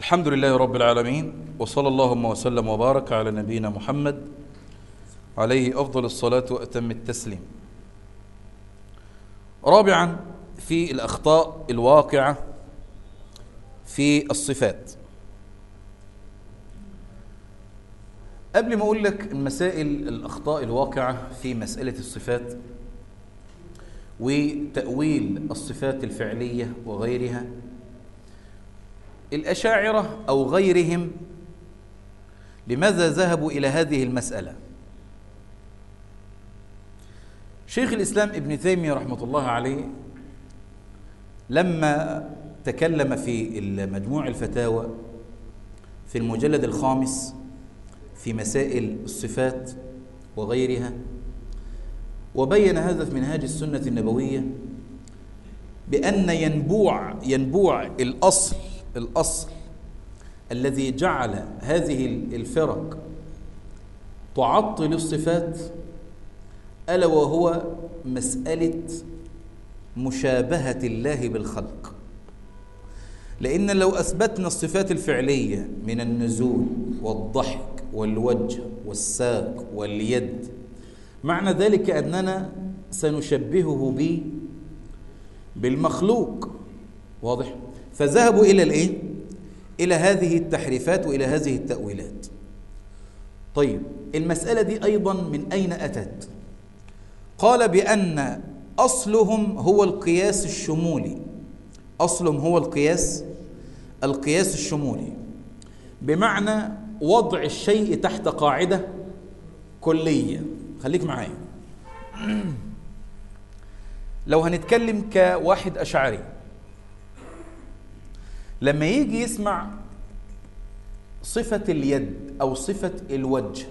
الحمد لله رب العالمين وصلى اللهم وسلم وبارك على نبينا محمد عليه أفضل الصلاة وأتم التسليم رابعا في الأخطاء الواقعة في الصفات قبل ما أقول لك المسائل الأخطاء الواقعة في مسألة الصفات وتأويل الصفات الفعلية وغيرها الأشاعرة أو غيرهم لماذا ذهبوا إلى هذه المسألة شيخ الإسلام ابن تيمية رحمة الله عليه لما تكلم في مجموع الفتاوى في المجلد الخامس في مسائل الصفات وغيرها وبين هذا في منهاج السنة النبوية بأن ينبوع ينبوع الأصل الأصل الذي جعل هذه الفرق تعطل الصفات ألا وهو مسألة مشابهة الله بالخلق لأن لو أثبتنا الصفات الفعلية من النزول والضحك والوجه والساق واليد معنى ذلك أننا سنشبهه به بالمخلوق واضح فذهبوا إلى الإيه؟ إلى هذه التحريفات وإلى هذه التأويلات طيب المسألة دي أيضا من أين أتت قال بأن أصلهم هو القياس الشمولي أصلهم هو القياس القياس الشمولي بمعنى وضع الشيء تحت قاعدة كلية خليك معايا لو هنتكلم كواحد أشعري لما يجي يسمع صفة اليد أو صفة الوجه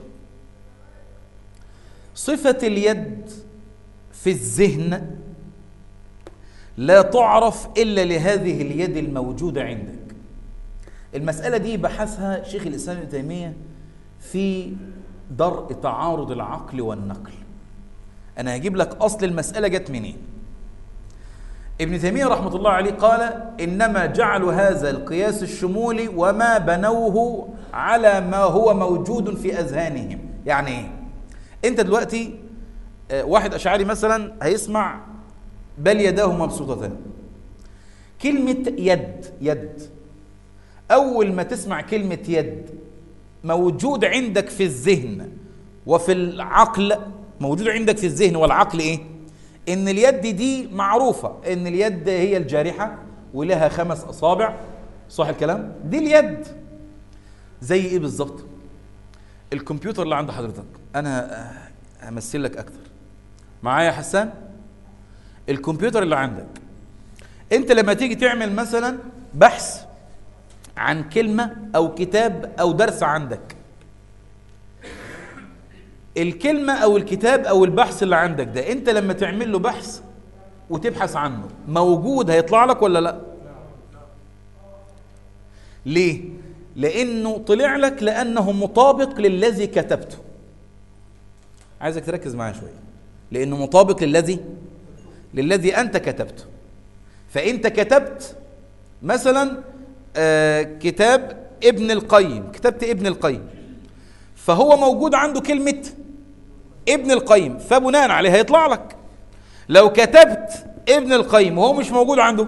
صفة اليد في الذهن لا تعرف إلا لهذه اليد الموجودة عندك المسألة دي بحثها شيخ الإسلام ابن تيمية في درء تعارض العقل والنقل أنا هجيب لك أصل المسألة جت منين ابن تيمية رحمة الله عليه قال إنما جعلوا هذا القياس الشمولي وما بنوه على ما هو موجود في أذهانهم يعني إيه؟ أنت دلوقتي واحد أشعري مثلا هيسمع بل يداه مبسوطتان كلمة يد يد أول ما تسمع كلمة يد موجود عندك في الذهن وفي العقل موجود عندك في الذهن والعقل إيه؟ ان اليد دي معروفة ان اليد هي الجارحة ولها خمس اصابع صح الكلام دي اليد زي ايه بالظبط الكمبيوتر اللي عند حضرتك انا همثل لك اكتر معايا يا حسان الكمبيوتر اللي عندك انت لما تيجي تعمل مثلا بحث عن كلمة او كتاب او درس عندك الكلمة أو الكتاب أو البحث اللي عندك ده أنت لما تعمل له بحث وتبحث عنه موجود هيطلع لك ولا لا ليه لأنه طلع لك لأنه مطابق للذي كتبته عايزك تركز معايا شوية لأنه مطابق للذي للذي أنت كتبته فأنت كتبت مثلا آه كتاب ابن القيم كتبت ابن القيم فهو موجود عنده كلمة ابن القيم فبناء عليه هيطلع لك لو كتبت ابن القيم وهو مش موجود عنده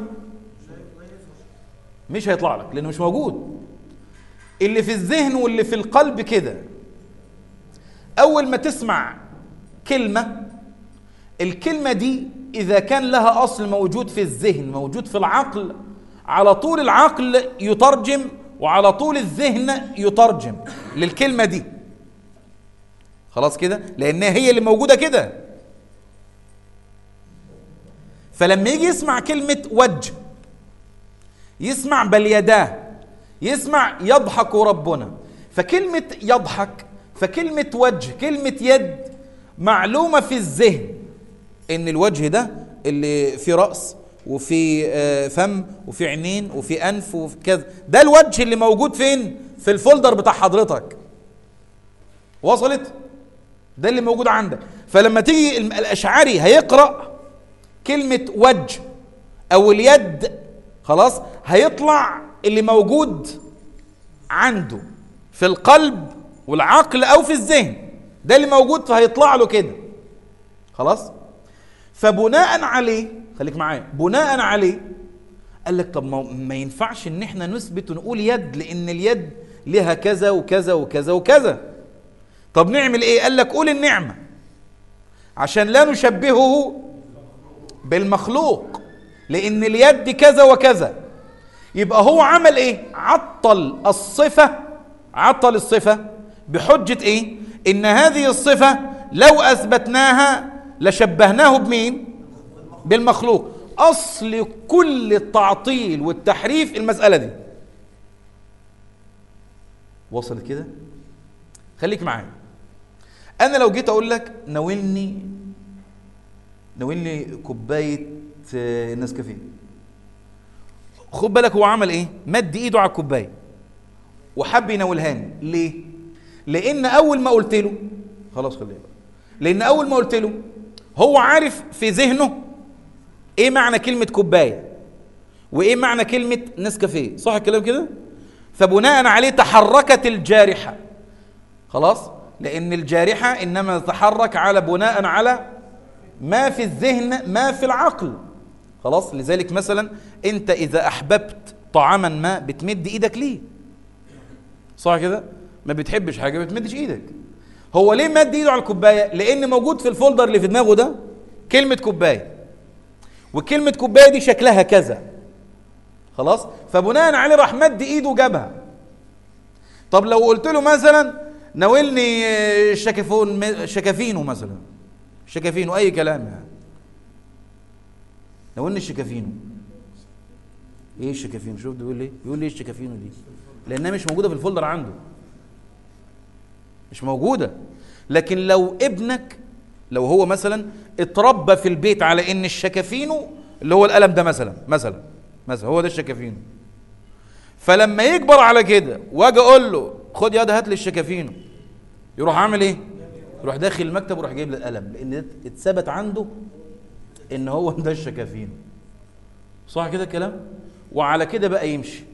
مش هيطلع لك لانه مش موجود اللي في الذهن واللي في القلب كده اول ما تسمع كلمة الكلمة دي اذا كان لها اصل موجود في الذهن موجود في العقل على طول العقل يترجم وعلى طول الذهن يترجم للكلمة دي خلاص كده لانها هي اللي موجوده كده فلما يجي يسمع كلمه وجه يسمع بل يداه يسمع يضحك ربنا فكلمه يضحك فكلمه وجه كلمه يد معلومه في الذهن ان الوجه ده اللي في راس وفي فم وفي عينين وفي انف وفي كذا ده الوجه اللي موجود فين في الفولدر بتاع حضرتك وصلت ده اللي موجود عندك فلما تيجي الاشعري هيقرا كلمه وجه او اليد خلاص هيطلع اللي موجود عنده في القلب والعقل او في الذهن ده اللي موجود فهيطلع له كده خلاص فبناء عليه خليك معايا بناء عليه قال لك طب ما, ما ينفعش ان احنا نثبت ونقول يد لان اليد لها كذا وكذا وكذا وكذا طب نعمل ايه قال لك قول النعمه عشان لا نشبهه بالمخلوق لان اليد كذا وكذا يبقى هو عمل ايه عطل الصفه عطل الصفه بحجه ايه ان هذه الصفه لو اثبتناها لشبهناه بمين بالمخلوق اصل كل التعطيل والتحريف المساله دي وصل كده خليك معايا انا لو جيت اقول لك ناولني ناولني كوبايه آه، نسكافيه خد بالك هو عمل ايه مد ايده على الكوبايه وحب يناولهاني ليه لان اول ما قلت له خلاص خليها بقى لان اول ما قلت له هو عارف في ذهنه ايه معنى كلمه كوبايه وايه معنى كلمه نسكافيه صح الكلام كده فبناء عليه تحركت الجارحه خلاص لان الجارحه انما تتحرك على بناء على ما في الذهن ما في العقل خلاص لذلك مثلا انت اذا احببت طعاما ما بتمد ايدك ليه صح كده ما بتحبش حاجه ما بتمدش ايدك هو ليه مد ايده على الكوبايه لان موجود في الفولدر اللي في دماغه ده كلمه كوبايه وكلمه كوبايه دي شكلها كذا خلاص فبناء عليه راح مد ايده وجابها طب لو قلت له مثلا ناولني آه، شكفون شكافينو مثلا شكافينو اي كلام يعني ناولني الشكافينو ايه الشكافينو شوف بيقول ايه بيقول لي ايه الشكافينو دي لانها مش موجوده في الفولدر عنده مش موجوده لكن لو ابنك لو هو مثلا اتربى في البيت على ان الشكافينو اللي هو القلم ده مثلا مثلا مثلا هو ده الشكافينو فلما يكبر على كده واجي اقول له خد يا ده هات لي الشكافينو يروح عامل ايه يروح داخل المكتب ويروح جايب لي القلم لان ده اتثبت عنده ان هو ده الشكافينو صح كده الكلام وعلى كده بقى يمشي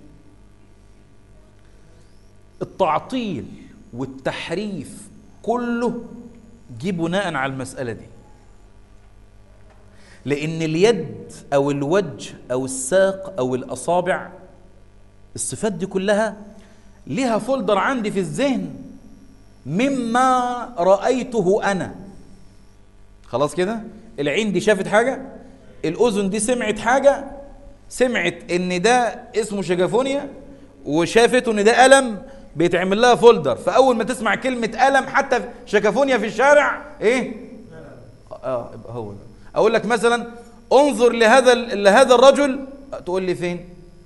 التعطيل والتحريف كله جه بناء على المسألة دي لأن اليد أو الوجه أو الساق أو الأصابع الصفات دي كلها لها فولدر عندي في الذهن مما رأيته أنا خلاص كده العين دي شافت حاجة الأذن دي سمعت حاجة سمعت إن ده اسمه شجافونيا وشافت إن ده ألم بيتعمل لها فولدر فأول ما تسمع كلمة ألم حتى في شجافونيا في الشارع إيه؟ اه يبقى هو ده أقول لك مثلا انظر لهذا لهذا الرجل تقول لي فين؟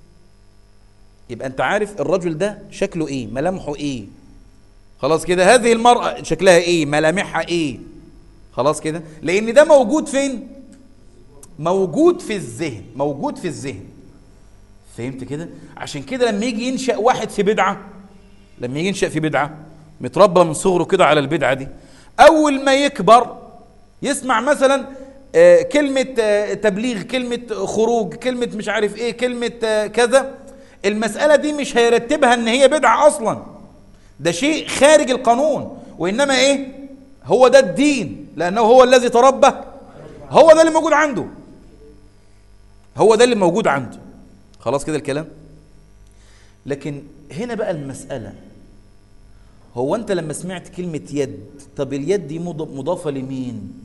يبقى أنت عارف الرجل ده شكله إيه؟ ملامحه إيه؟ خلاص كده هذه المرأة شكلها إيه؟ ملامحها إيه؟ خلاص كده لان ده موجود فين موجود في الذهن موجود في الذهن فهمت كده عشان كده لما يجي ينشا واحد في بدعه لما يجي ينشا في بدعه متربى من صغره كده على البدعه دي اول ما يكبر يسمع مثلا آه، كلمه آه، تبليغ كلمه خروج كلمه مش عارف ايه كلمه آه، كذا المساله دي مش هيرتبها ان هي بدعه اصلا ده شيء خارج القانون وانما ايه هو ده الدين لانه هو الذي تربى هو ده اللي موجود عنده هو ده اللي موجود عنده خلاص كده الكلام لكن هنا بقى المسألة هو أنت لما سمعت كلمة يد طب اليد دي مض- مضافة لمين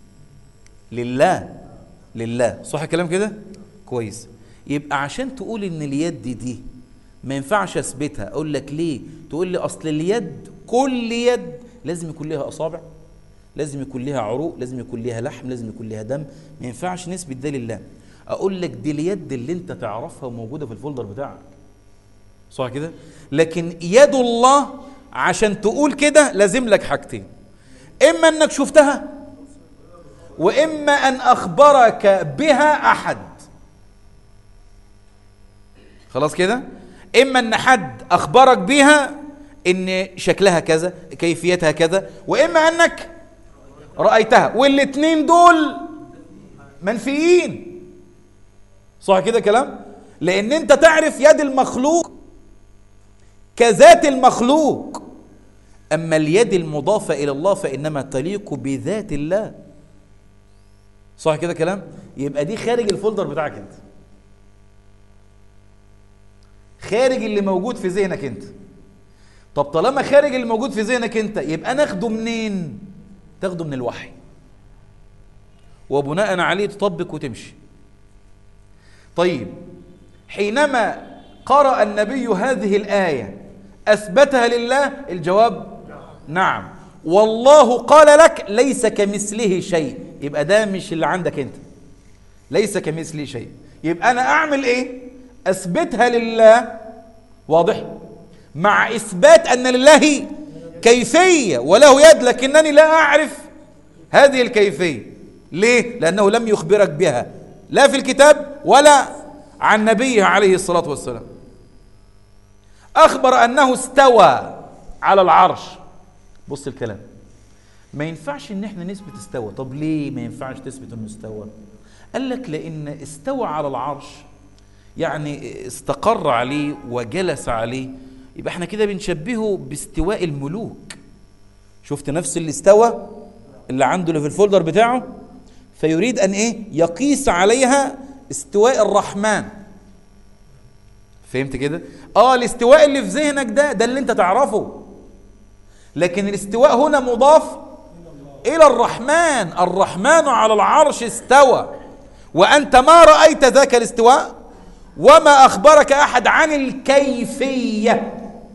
لله لله صح الكلام كده كويس يبقى عشان تقول ان اليد دي ما ينفعش اثبتها اقول لك ليه تقول لي اصل اليد كل يد لازم يكون لها اصابع لازم يكون لها عروق لازم يكون لها لحم لازم يكون لها دم ما ينفعش نثبت ده لله اقول لك دي اليد اللي انت تعرفها وموجوده في الفولدر بتاعك صح كده لكن يد الله عشان تقول كده لازم لك حاجتين اما انك شفتها واما ان اخبرك بها احد خلاص كده اما ان حد اخبرك بها ان شكلها كذا كيفيتها كذا واما انك رايتها والاثنين دول منفيين صح كده كلام لان انت تعرف يد المخلوق كذات المخلوق أما اليد المضافة إلى الله فإنما تليق بذات الله صح كده كلام يبقى دي خارج الفولدر بتاعك انت خارج اللي موجود في ذهنك انت طب طالما خارج اللي موجود في ذهنك انت يبقى ناخده منين تاخده من الوحي وبناء عليه تطبق وتمشي طيب حينما قرأ النبي هذه الآية أثبتها لله الجواب نعم والله قال لك ليس كمثله شيء يبقى ده مش اللي عندك انت ليس كمثله شيء يبقى انا اعمل ايه اثبتها لله واضح مع اثبات ان لله كيفيه وله يد لكنني لا اعرف هذه الكيفيه ليه لانه لم يخبرك بها لا في الكتاب ولا عن نبيه عليه الصلاه والسلام اخبر انه استوى على العرش بص الكلام ما ينفعش ان احنا نثبت استوى طب ليه ما ينفعش تثبت انه استوى قال لك لان استوى على العرش يعني استقر عليه وجلس عليه يبقى احنا كده بنشبهه باستواء الملوك شفت نفس اللي استوى اللي عنده اللي في الفولدر بتاعه فيريد ان ايه يقيس عليها استواء الرحمن فهمت كده اه الاستواء اللي في ذهنك ده ده اللي انت تعرفه لكن الاستواء هنا مضاف إلى الرحمن الرحمن على العرش استوى وأنت ما رأيت ذاك الاستواء وما أخبرك أحد عن الكيفية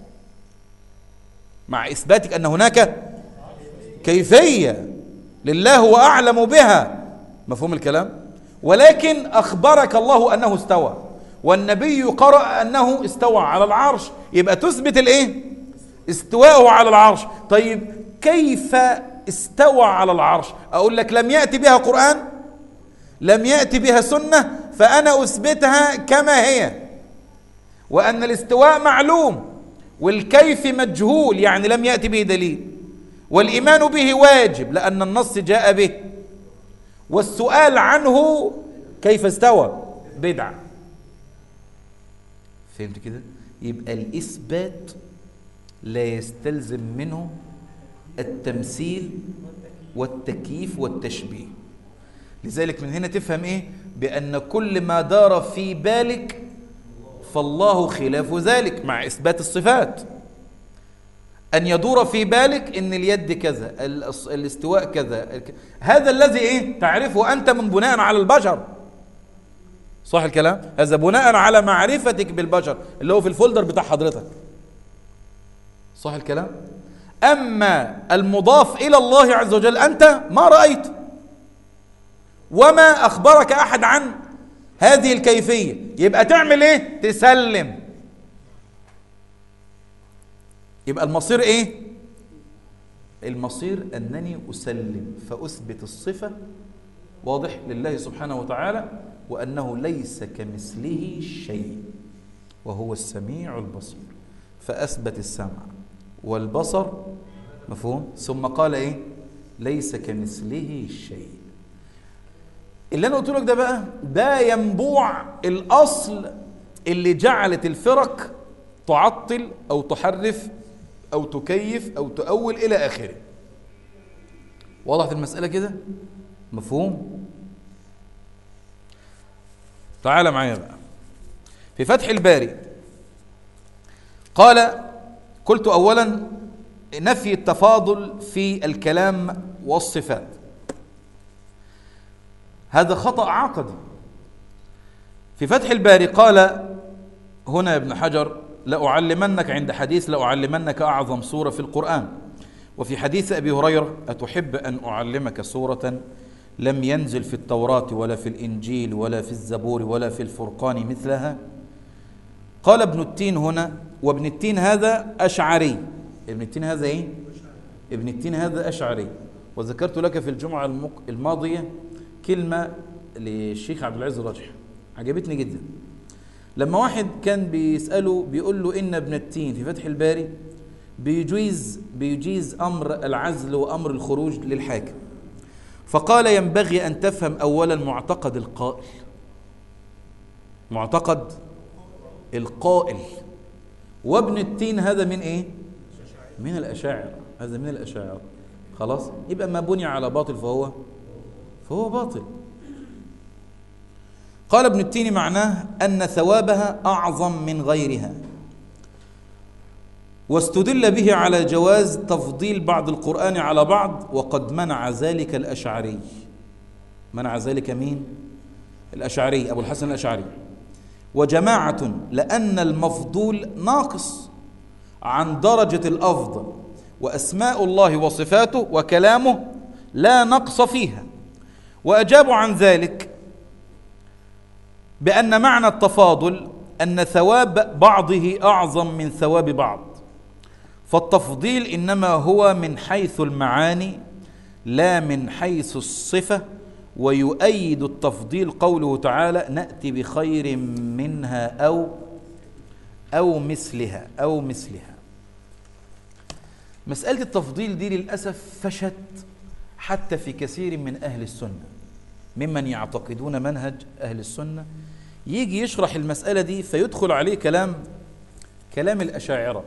مع إثباتك أن هناك كيفية لله هو أعلم بها مفهوم الكلام ولكن أخبرك الله أنه استوى والنبي قرأ أنه استوى على العرش يبقى تثبت الإيه استواءه على العرش طيب كيف استوى على العرش أقول لك لم يأتي بها قرآن لم يأتي بها سنة فأنا أثبتها كما هي وأن الاستواء معلوم والكيف مجهول يعني لم يأتي به دليل والإيمان به واجب لأن النص جاء به والسؤال عنه كيف استوى بدعة فهمت كده يبقى الإثبات لا يستلزم منه التمثيل والتكييف والتشبيه لذلك من هنا تفهم ايه بان كل ما دار في بالك فالله خلاف ذلك مع اثبات الصفات ان يدور في بالك ان اليد كذا الاستواء كذا هذا الذي ايه تعرفه انت من بناء على البشر صح الكلام هذا بناء على معرفتك بالبشر اللي هو في الفولدر بتاع حضرتك صح الكلام أما المضاف إلى الله عز وجل أنت ما رأيت وما أخبرك أحد عن هذه الكيفية يبقى تعمل إيه تسلم يبقى المصير إيه المصير أنني أسلم فأثبت الصفة واضح لله سبحانه وتعالى وأنه ليس كمثله شيء وهو السميع البصير فأثبت السمع والبصر مفهوم ثم قال ايه ليس كمثله شيء اللي انا قلت لك ده بقى ده ينبوع الاصل اللي جعلت الفرق تعطل او تحرف او تكيف او تؤول الى اخره وضحت المساله كده مفهوم تعال معايا بقى في فتح الباري قال قلت اولا نفي التفاضل في الكلام والصفات هذا خطا عقدي في فتح الباري قال هنا ابن حجر لأعلمنك عند حديث لأعلمنك أعظم سورة في القرآن وفي حديث أبي هريرة أتحب أن أعلمك سورة لم ينزل في التوراة ولا في الإنجيل ولا في الزبور ولا في الفرقان مثلها قال ابن التين هنا وابن التين هذا أشعري ابن التين هذا إيه؟ ابن التين هذا أشعري وذكرت لك في الجمعة الماضية كلمة للشيخ عبد العزيز الراجح عجبتني جدا لما واحد كان بيسأله بيقول له إن ابن التين في فتح الباري بيجيز بيجيز أمر العزل وأمر الخروج للحاكم فقال ينبغي أن تفهم أولا معتقد القائل معتقد القائل وابن التين هذا من ايه من الاشاعره هذا من الاشاعره خلاص يبقى ما بني على باطل فهو فهو باطل قال ابن التين معناه ان ثوابها اعظم من غيرها واستدل به على جواز تفضيل بعض القرآن على بعض وقد منع ذلك الأشعري منع ذلك مين؟ الأشعري أبو الحسن الأشعري وجماعة لأن المفضول ناقص عن درجة الأفضل وأسماء الله وصفاته وكلامه لا نقص فيها وأجابوا عن ذلك بأن معنى التفاضل أن ثواب بعضه أعظم من ثواب بعض فالتفضيل إنما هو من حيث المعاني لا من حيث الصفة ويؤيد التفضيل قوله تعالى نأتي بخير منها أو أو مثلها أو مثلها مسألة التفضيل دي للأسف فشت حتى في كثير من أهل السنة ممن يعتقدون منهج أهل السنة يجي يشرح المسألة دي فيدخل عليه كلام كلام الأشاعرة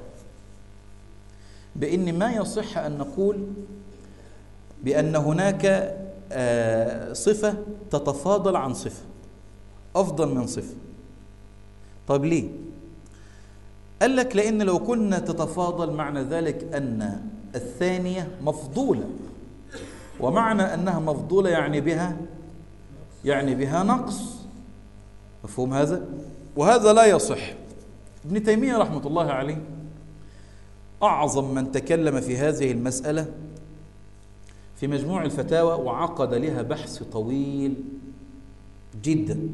بأن ما يصح أن نقول بأن هناك صفة تتفاضل عن صفة أفضل من صفة طيب ليه؟ قال لك لأن لو كنا تتفاضل معنى ذلك أن الثانية مفضولة ومعنى أنها مفضولة يعني بها يعني بها نقص مفهوم هذا؟ وهذا لا يصح ابن تيمية رحمة الله عليه أعظم من تكلم في هذه المسألة في مجموع الفتاوى وعقد لها بحث طويل جدا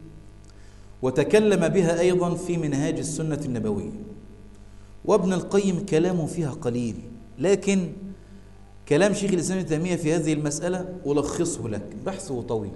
وتكلم بها أيضا في منهاج السنة النبوية وابن القيم كلامه فيها قليل لكن كلام شيخ الإسلام ابن تيمية في هذه المسألة ألخصه لك بحثه طويل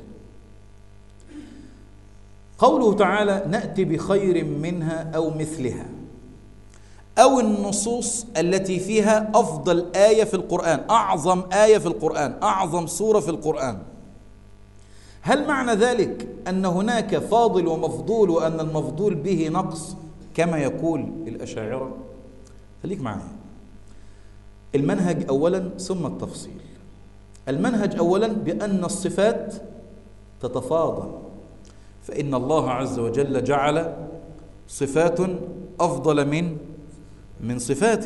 قوله تعالى نأتي بخير منها أو مثلها أو النصوص التي فيها أفضل آية في القرآن أعظم آية في القرآن أعظم سورة في القرآن هل معنى ذلك أن هناك فاضل ومفضول وأن المفضول به نقص كما يقول الأشاعرة خليك معايا المنهج أولا ثم التفصيل المنهج أولا بأن الصفات تتفاضل فإن الله عز وجل جعل صفات أفضل من من صفات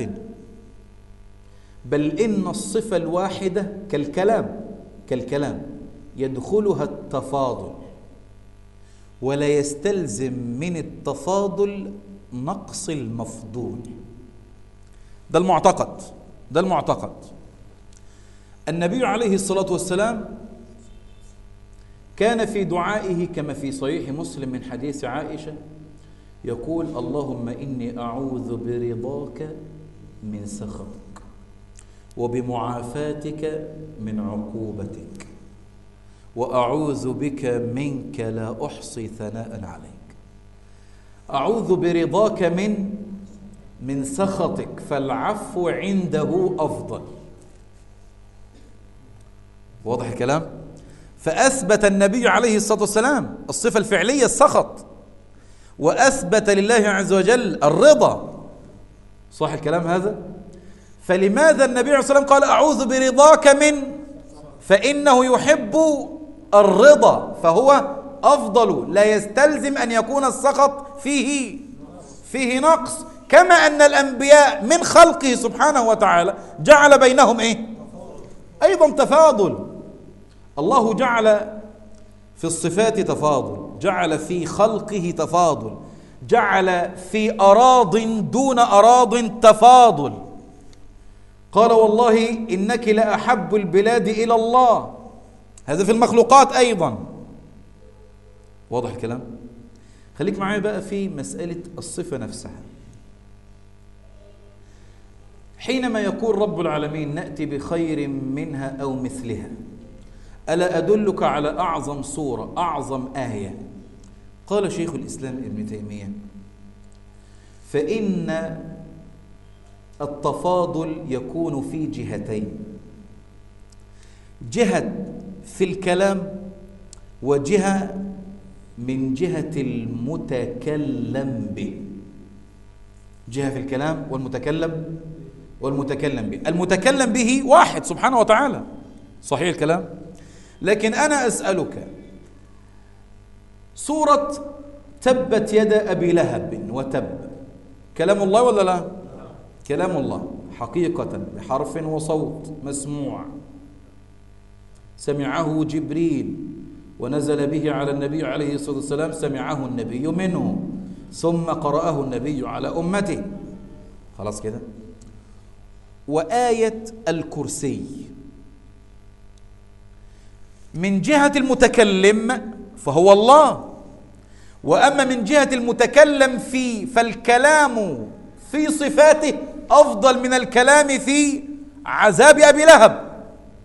بل إن الصفة الواحدة كالكلام كالكلام يدخلها التفاضل ولا يستلزم من التفاضل نقص المفضول ده المعتقد ده المعتقد النبي عليه الصلاة والسلام كان في دعائه كما في صحيح مسلم من حديث عائشة يقول اللهم إني أعوذ برضاك من سخطك وبمعافاتك من عقوبتك وأعوذ بك منك لا أحصي ثناء عليك أعوذ برضاك من من سخطك فالعفو عنده أفضل واضح الكلام فأثبت النبي عليه الصلاة والسلام الصفة الفعلية السخط وأثبت لله عز وجل الرضا صح الكلام هذا فلماذا النبي عليه الصلاة والسلام قال أعوذ برضاك من فإنه يحب الرضا فهو أفضل لا يستلزم أن يكون السخط فيه فيه نقص كما أن الأنبياء من خلقه سبحانه وتعالى جعل بينهم إيه أيضا تفاضل الله جعل في الصفات تفاضل جعل في خلقه تفاضل جعل في أراض دون أراض تفاضل قال والله إنك لأحب البلاد إلى الله هذا في المخلوقات أيضا واضح الكلام خليك معايا بقى في مسألة الصفة نفسها حينما يقول رب العالمين نأتي بخير منها أو مثلها ألا أدلك على أعظم صورة أعظم آية قال شيخ الإسلام ابن تيمية فإن التفاضل يكون في جهتين جهة في الكلام وجهة من جهة المتكلم به جهة في الكلام والمتكلم والمتكلم به المتكلم به واحد سبحانه وتعالى صحيح الكلام لكن أنا أسألك سورة تبت يد أبي لهب وتب كلام الله ولا لا كلام الله حقيقة بحرف وصوت مسموع سمعه جبريل ونزل به على النبي عليه الصلاة والسلام سمعه النبي منه ثم قرأه النبي على أمته خلاص كده وآية الكرسي من جهة المتكلم فهو الله وأما من جهة المتكلم فيه فالكلام في صفاته أفضل من الكلام في عذاب أبي لهب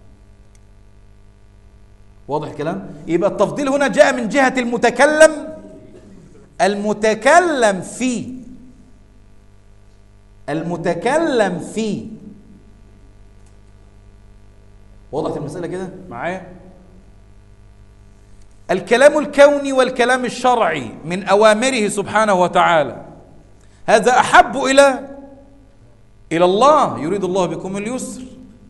واضح الكلام يبقى التفضيل هنا جاء من جهة المتكلم المتكلم فيه المتكلم فيه وضحت المسألة كده معايا الكلام الكوني والكلام الشرعي من أوامره سبحانه وتعالى هذا أحب إلى إلى الله يريد الله بكم اليسر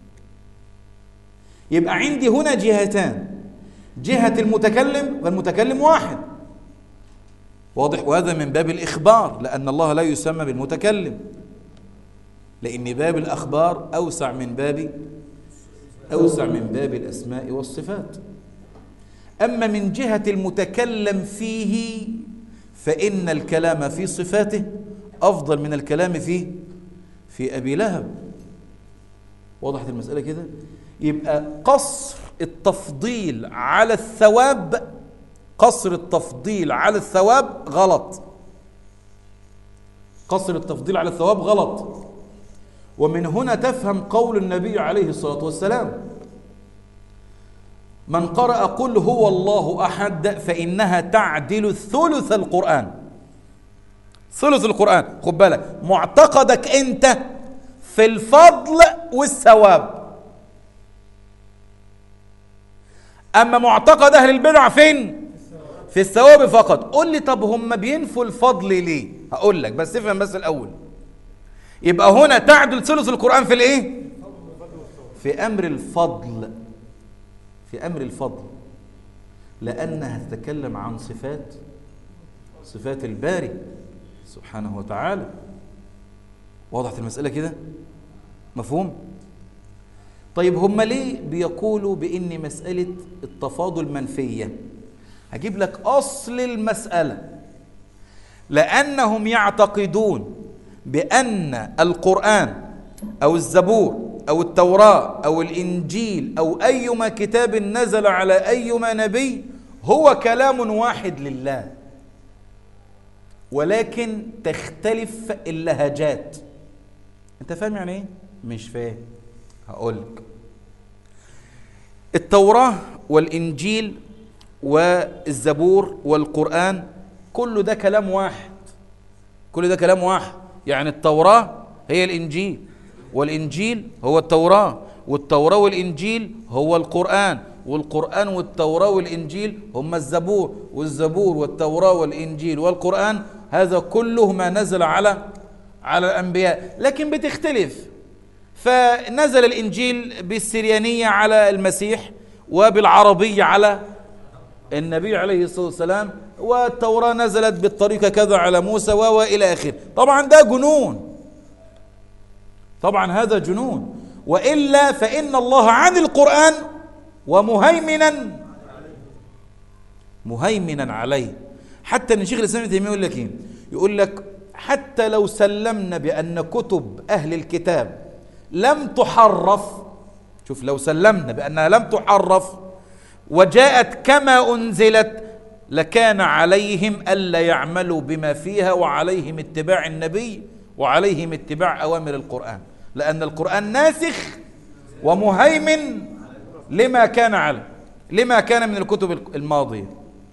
يبقى عندي هنا جهتان جهة المتكلم والمتكلم واحد واضح وهذا من باب الإخبار لأن الله لا يسمى بالمتكلم لأن باب الأخبار أوسع من باب أوسع من باب الأسماء والصفات أما من جهة المتكلم فيه فإن الكلام في صفاته أفضل من الكلام في في أبي لهب وضحت المسألة كده يبقى قصر التفضيل على الثواب قصر التفضيل على الثواب غلط قصر التفضيل على الثواب غلط ومن هنا تفهم قول النبي عليه الصلاة والسلام من قرأ قل هو الله أحد فإنها تعدل ثلث القرآن ثلث القرآن خد بالك معتقدك أنت في الفضل والثواب أما معتقد أهل البدع فين؟ في الثواب فقط قول لي طب هم بينفوا الفضل ليه؟ هقول لك بس افهم بس الأول يبقى هنا تعدل ثلث القرآن في الإيه؟ في أمر الفضل في أمر الفضل لأنها تتكلم عن صفات صفات الباري سبحانه وتعالى وضحت المسألة كده مفهوم طيب هم ليه بيقولوا بإن مسألة التفاضل منفية هجيب لك أصل المسألة لأنهم يعتقدون بأن القرآن أو الزبور أو التوراة أو الإنجيل أو أيما كتاب نزل على أيما نبي هو كلام واحد لله ولكن تختلف اللهجات انت فاهم يعني ايه مش فاهم هقول لك التوراة والإنجيل والزبور والقرآن كل ده كلام واحد كل ده كلام واحد يعني التوراة هي الإنجيل والإنجيل هو التوراة والتوراة والإنجيل هو القرآن والقرآن والتوراة والإنجيل هم الزبور والزبور والتوراة والإنجيل والقرآن هذا كله ما نزل على على الأنبياء لكن بتختلف فنزل الإنجيل بالسريانية على المسيح وبالعربية على النبي عليه الصلاة والسلام والتوراة نزلت بالطريقة كذا على موسى وإلى آخره طبعا ده جنون طبعا هذا جنون وإلا فإن الله عن القرآن ومهيمنا مهيمنا عليه حتى ان شيخ الاسلام ابن تيميه يقول لك ايه يقول لك حتى لو سلمنا بان كتب اهل الكتاب لم تحرف شوف لو سلمنا بانها لم تحرف وجاءت كما انزلت لكان عليهم الا يعملوا بما فيها وعليهم اتباع النبي وعليهم اتباع اوامر القران لان القران ناسخ ومهيمن لما كان عليه لما كان من الكتب الماضيه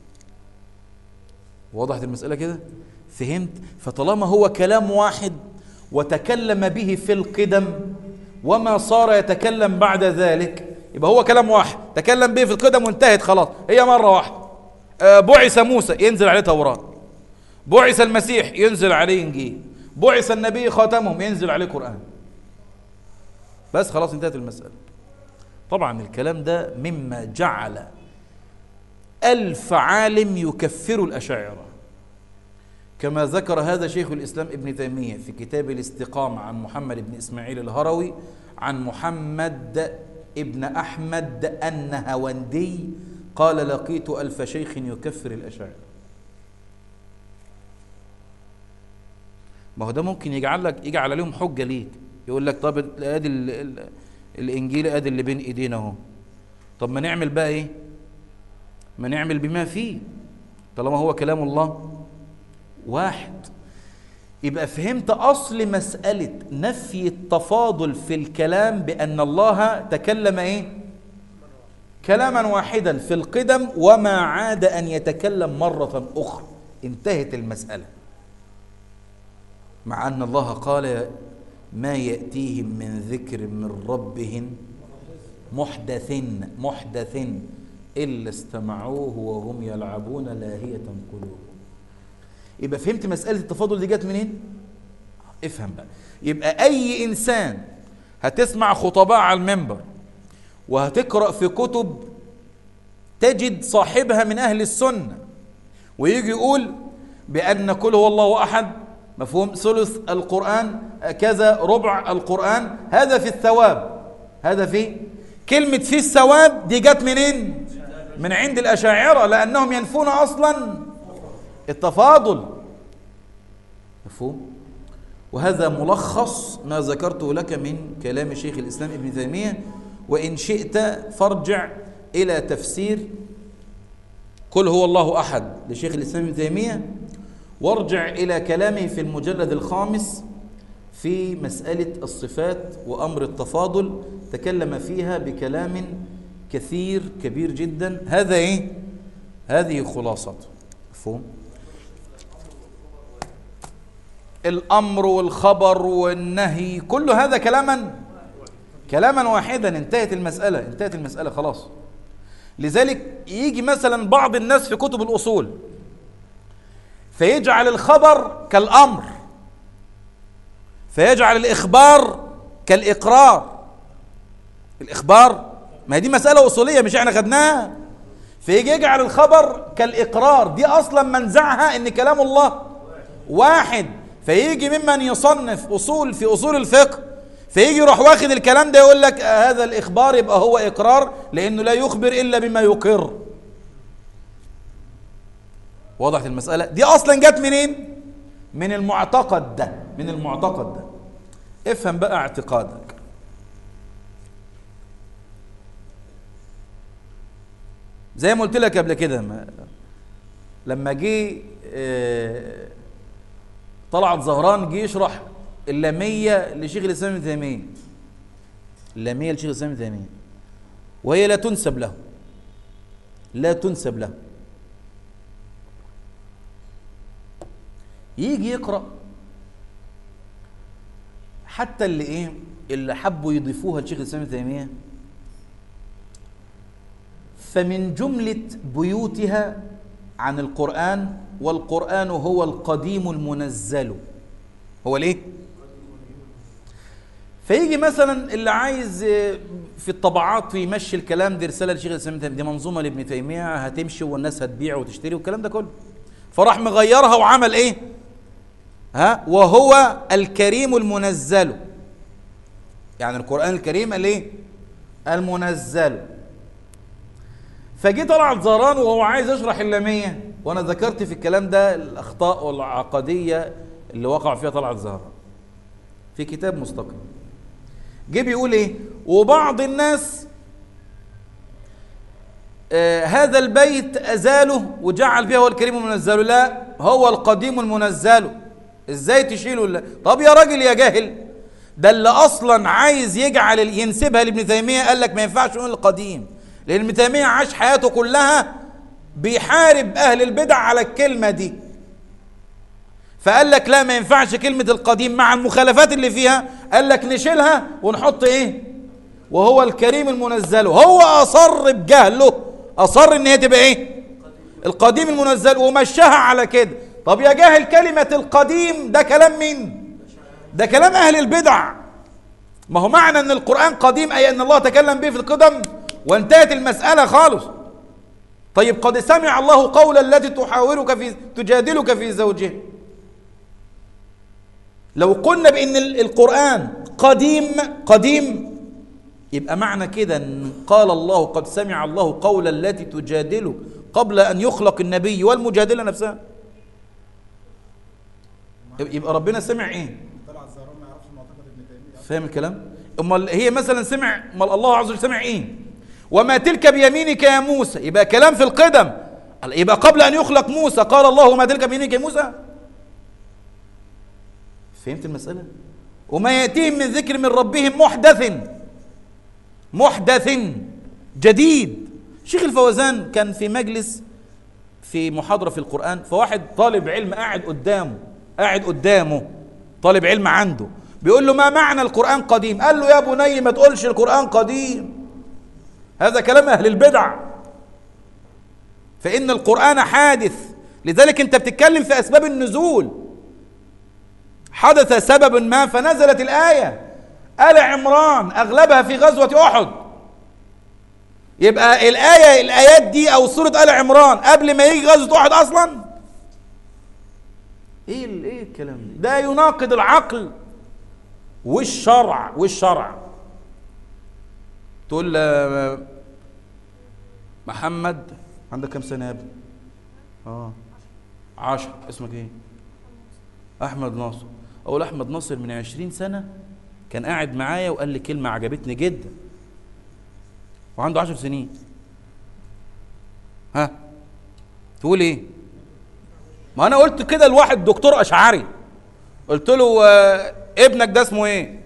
وضحت المسألة كده فهمت فطالما هو كلام واحد وتكلم به في القدم وما صار يتكلم بعد ذلك يبقى هو كلام واحد تكلم به في القدم وانتهت خلاص هي مرة واحدة بعث موسى ينزل عليه توراة بعث المسيح ينزل عليه انجيل بعث النبي خاتمهم ينزل عليه قرآن بس خلاص انتهت المسألة طبعا الكلام ده مما جعل ألف عالم يكفر الأشاعرة كما ذكر هذا شيخ الإسلام ابن تيمية في كتاب الاستقامة عن محمد بن إسماعيل الهروي عن محمد ابن أحمد النهوندي قال لقيت ألف شيخ يكفر الأشاعرة ما هو ده ممكن يجعل لك يجعل عليهم حجة ليك يقول لك طب ادي ال- ال- الانجيل ادي اللي بين ايدينا اهو طب ما نعمل بقى ايه ما نعمل بما فيه طالما هو كلام الله واحد يبقى فهمت اصل مسألة نفي التفاضل في الكلام بأن الله تكلم ايه كلاما واحدا في القدم وما عاد أن يتكلم مرة أخرى انتهت المسألة مع أن الله قال ما يأتيهم من ذكر من ربهم محدث محدث إلا استمعوه وهم يلعبون لاهية قلوبهم يبقى فهمت مسألة التفاضل دي جت منين؟ افهم بقى يبقى أي إنسان هتسمع خطباء على المنبر وهتقرأ في كتب تجد صاحبها من أهل السنة ويجي يقول بأن كل هو الله أحد مفهوم ثلث القرآن كذا ربع القرآن هذا في الثواب هذا في كلمة في الثواب دي جت منين من عند الأشاعرة لأنهم ينفون أصلا التفاضل مفهوم وهذا ملخص ما ذكرته لك من كلام شيخ الإسلام ابن تيمية وإن شئت فارجع إلى تفسير قل هو الله أحد لشيخ الإسلام ابن تيمية وارجع إلى كلامه في المجلد الخامس في مسألة الصفات وأمر التفاضل تكلم فيها بكلام كثير كبير جدا هذا إيه؟ هذه خلاصته مفهوم؟ الأمر والخبر والنهي كل هذا كلاما كلاما واحدا انتهت المسألة انتهت المسألة خلاص لذلك يجي مثلا بعض الناس في كتب الأصول فيجعل الخبر كالأمر فيجعل الإخبار كالإقرار الإخبار ما هي دي مسألة أصولية مش احنا خدناها فيجي يجعل الخبر كالإقرار دي أصلا منزعها إن كلام الله واحد فيجي ممن يصنف أصول في أصول الفقه فيجي يروح واخد الكلام ده يقول لك آه هذا الإخبار يبقى هو إقرار لأنه لا يخبر إلا بما يقر وضحت المسألة دي أصلا جت منين من المعتقد ده من المعتقد ده افهم بقى اعتقادك زي ما قلت لك قبل كده ما لما جه آه، طلعت زهران جه يشرح اللامية لشيخ الإسلام ابن تيمية اللامية لشيخ الإسلام ابن تيمية وهي لا تنسب له لا تنسب له يجي يقرأ حتى اللي ايه اللي حبوا يضيفوها لشيخ الإسلام ابن تيمية فمن جملة بيوتها عن القرآن والقرآن هو القديم المنزل هو ليه؟ فيجي مثلا اللي عايز في الطبعات يمشي الكلام دي رسالة لشيخ الإسلام ابن تيمية، دي منظومة لابن تيمية هتمشي والناس هتبيع وتشتري والكلام ده كله فراح مغيرها وعمل ايه؟ ها وهو الكريم المنزل يعني القرآن الكريم الايه؟ المنزل فجي طلعت زهران وهو عايز يشرح اللامية وانا ذكرت في الكلام ده الاخطاء والعقدية اللي وقع فيها طلعت زهران في كتاب مستقل جه بيقول ايه وبعض الناس آه هذا البيت ازاله وجعل فيه هو الكريم المنزل لا هو القديم المنزل ازاي تشيله لا. طب يا راجل يا جاهل ده اللي اصلا عايز يجعل ينسبها لابن تيميه قال لك ما ينفعش نقول القديم لان ابن تيميه عاش حياته كلها بيحارب اهل البدع على الكلمه دي فقال لك لا ما ينفعش كلمه القديم مع المخالفات اللي فيها قال لك نشيلها ونحط ايه وهو الكريم المنزل هو اصر بجهله اصر ان هي تبقى ايه القديم المنزل ومشاها على كده طب يا جاهل كلمه القديم ده كلام مين ده كلام أهل البدع ما هو معنى أن القرآن قديم أي أن الله تكلم به في القدم وانتهت المسألة خالص طيب قد سمع الله قول التي تحاورك في تجادلك في زوجها لو قلنا بأن القرآن قديم قديم يبقى معنى كده أن قال الله قد سمع الله قول التي تجادلك قبل أن يخلق النبي والمجادلة نفسها يبقى ربنا سمع ايه فاهم الكلام امال هي مثلا سمع امال الله عز وجل سمع ايه وما تلك بيمينك يا موسى يبقى كلام في القدم يبقى قبل ان يخلق موسى قال الله ما تلك بيمينك يا موسى فهمت المسألة وما يأتيهم من ذكر من ربهم محدث محدث جديد شيخ الفوزان كان في مجلس في محاضرة في القرآن فواحد طالب علم قاعد قدامه قاعد قدامه طالب علم عنده بيقول له ما معنى القرآن قديم قال له يا بني ما تقولش القرآن قديم هذا كلام أهل البدع فإن القرآن حادث لذلك أنت بتتكلم في أسباب النزول حدث سبب ما فنزلت الآية آل عمران أغلبها في غزوة أحد يبقى الآية الآيات دي أو سورة آل عمران قبل ما يجي غزوة أحد أصلا إيه إيه الكلام ده؟ ده يناقض العقل والشرع والشرع تقول محمد عندك كم سنة يا ابني؟ اه عشر اسمك ايه؟ احمد ناصر اقول احمد ناصر من عشرين سنة كان قاعد معايا وقال لي كلمة عجبتني جدا وعنده عشر سنين ها تقول ايه ما انا قلت كده لواحد دكتور اشعري قلت له آه ابنك ده اسمه ايه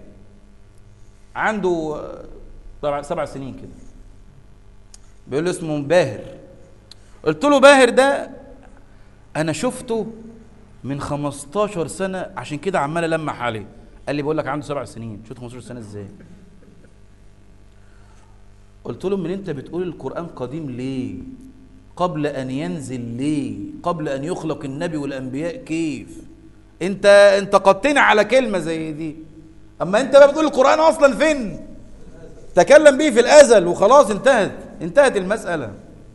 عنده طبعا سبع سنين كده بيقول له اسمه باهر قلت له باهر ده انا شفته من 15 سنه عشان كده عمال المح عليه قال لي بقول لك عنده سبع سنين شفت 15 سنه ازاي قلت له من انت بتقول القران قديم ليه قبل ان ينزل ليه قبل ان يخلق النبي والانبياء كيف انت انتقدتني على كلمه زي دي اما انت بقى بتقول القران اصلا فين تكلم به في الازل وخلاص انتهت انتهت المساله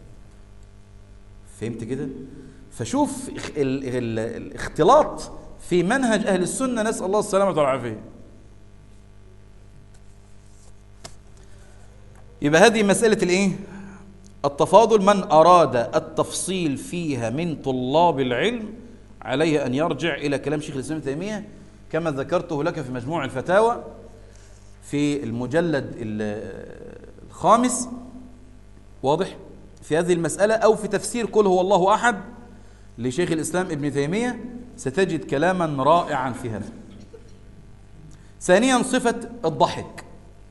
فهمت كده فشوف ال ال الاختلاط في منهج اهل السنه نسال الله السلامه والعافيه يبقى هذه مساله الايه التفاضل من اراد التفصيل فيها من طلاب العلم عليه أن يرجع إلى كلام شيخ الإسلام ابن تيمية كما ذكرته لك في مجموع الفتاوى في المجلد الخامس واضح في هذه المسألة أو في تفسير قل هو الله أحد لشيخ الإسلام ابن تيمية ستجد كلاما رائعا في هذا ثانيا صفة الضحك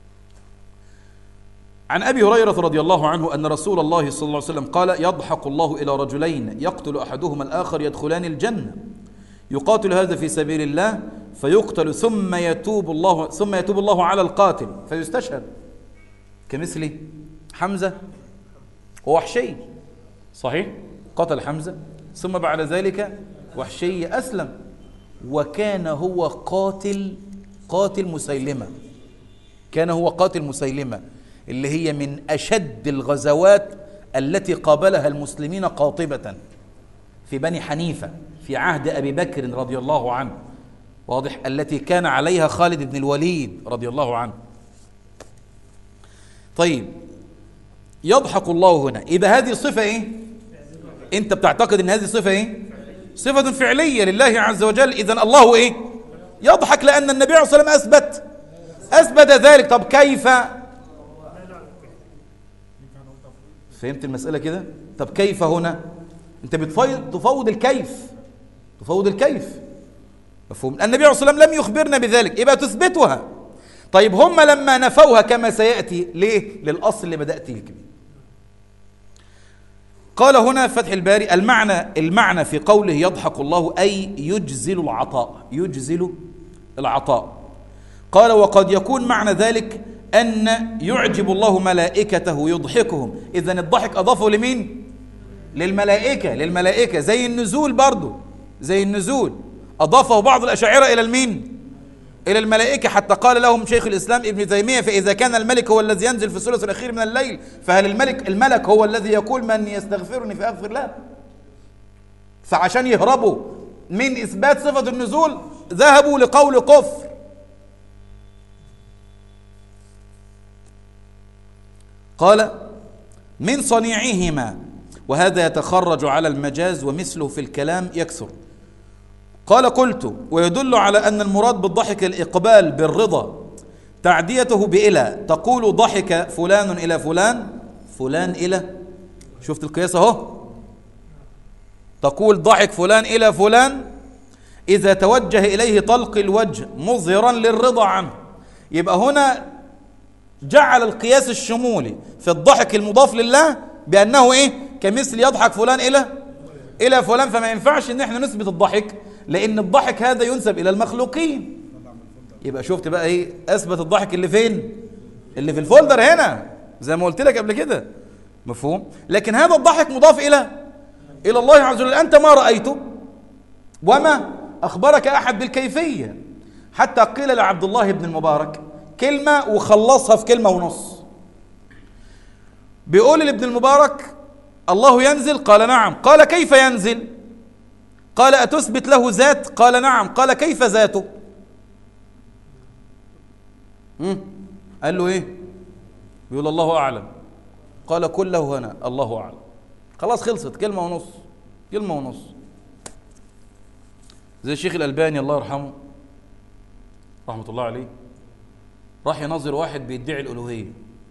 عن أبي هريرة رضي الله عنه أن رسول الله صلى الله عليه وسلم قال يضحك الله إلى رجلين يقتل أحدهما الآخر يدخلان الجنة يقاتل هذا في سبيل الله فيقتل ثم يتوب الله ثم يتوب الله على القاتل فيستشهد كمثل حمزة ووحشي صحيح قتل حمزة ثم بعد ذلك وحشي أسلم وكان هو قاتل قاتل مسيلمة كان هو قاتل مسيلمة اللي هي من أشد الغزوات التي قابلها المسلمين قاطبة في بني حنيفة في عهد أبي بكر رضي الله عنه واضح التي كان عليها خالد بن الوليد رضي الله عنه طيب يضحك الله هنا إذا هذه صفة إيه أنت بتعتقد أن هذه صفة إيه صفة فعلية لله عز وجل إذا الله إيه يضحك لأن النبي عليه الصلاة والسلام أثبت أثبت ذلك طب كيف فهمت المسألة كده طب كيف هنا انت بتفوض تفوض الكيف تفوض الكيف مفهوم النبي عليه الصلاة والسلام لم يخبرنا بذلك يبقى تثبتها طيب هم لما نفوها كما سيأتي ليه للأصل اللي بدأت به قال هنا فتح الباري المعنى المعنى في قوله يضحك الله أي يجزل العطاء يجزل العطاء قال وقد يكون معنى ذلك أن يعجب الله ملائكته يضحكهم إذا الضحك أضافه لمين؟ للملائكة للملائكة زي النزول برضو زي النزول أضافه بعض الأشاعرة إلى المين؟ إلى الملائكة حتى قال لهم شيخ الإسلام ابن تيمية فإذا كان الملك هو الذي ينزل في الثلث الأخير من الليل فهل الملك الملك هو الذي يقول من يستغفرني فأغفر له فعشان يهربوا من إثبات صفة النزول ذهبوا لقول كفر قال من صنيعهما وهذا يتخرج على المجاز ومثله في الكلام يكثر قال قلت ويدل على أن المراد بالضحك الإقبال بالرضا تعديته بإلى تقول ضحك فلان إلى فلان فلان إلى شفت القياس اهو تقول ضحك فلان إلى فلان إذا توجه إليه طلق الوجه مظهرا للرضا عنه يبقى هنا جعل القياس الشمولي في الضحك المضاف لله بأنه إيه كمثل يضحك فلان إلى إلى فلان فما ينفعش إن إحنا نثبت الضحك لأن الضحك هذا ينسب إلى المخلوقين يبقى شفت بقى إيه أثبت الضحك اللي فين اللي في الفولدر هنا زي ما قلت لك قبل كده مفهوم لكن هذا الضحك مضاف إلى إلى الله عز وجل أنت ما رأيته وما أخبرك أحد بالكيفية حتى قيل لعبد الله بن المبارك كلمة وخلصها في كلمة ونص بيقول لابن المبارك الله ينزل قال نعم قال كيف ينزل قال أتثبت له ذات قال نعم قال كيف ذاته مم. قال له ايه بيقول الله أعلم قال كله هنا الله أعلم خلاص خلصت كلمة ونص كلمة ونص زي الشيخ الألباني الله يرحمه رحمة الله عليه راح ينظر واحد بيدعي الألوهية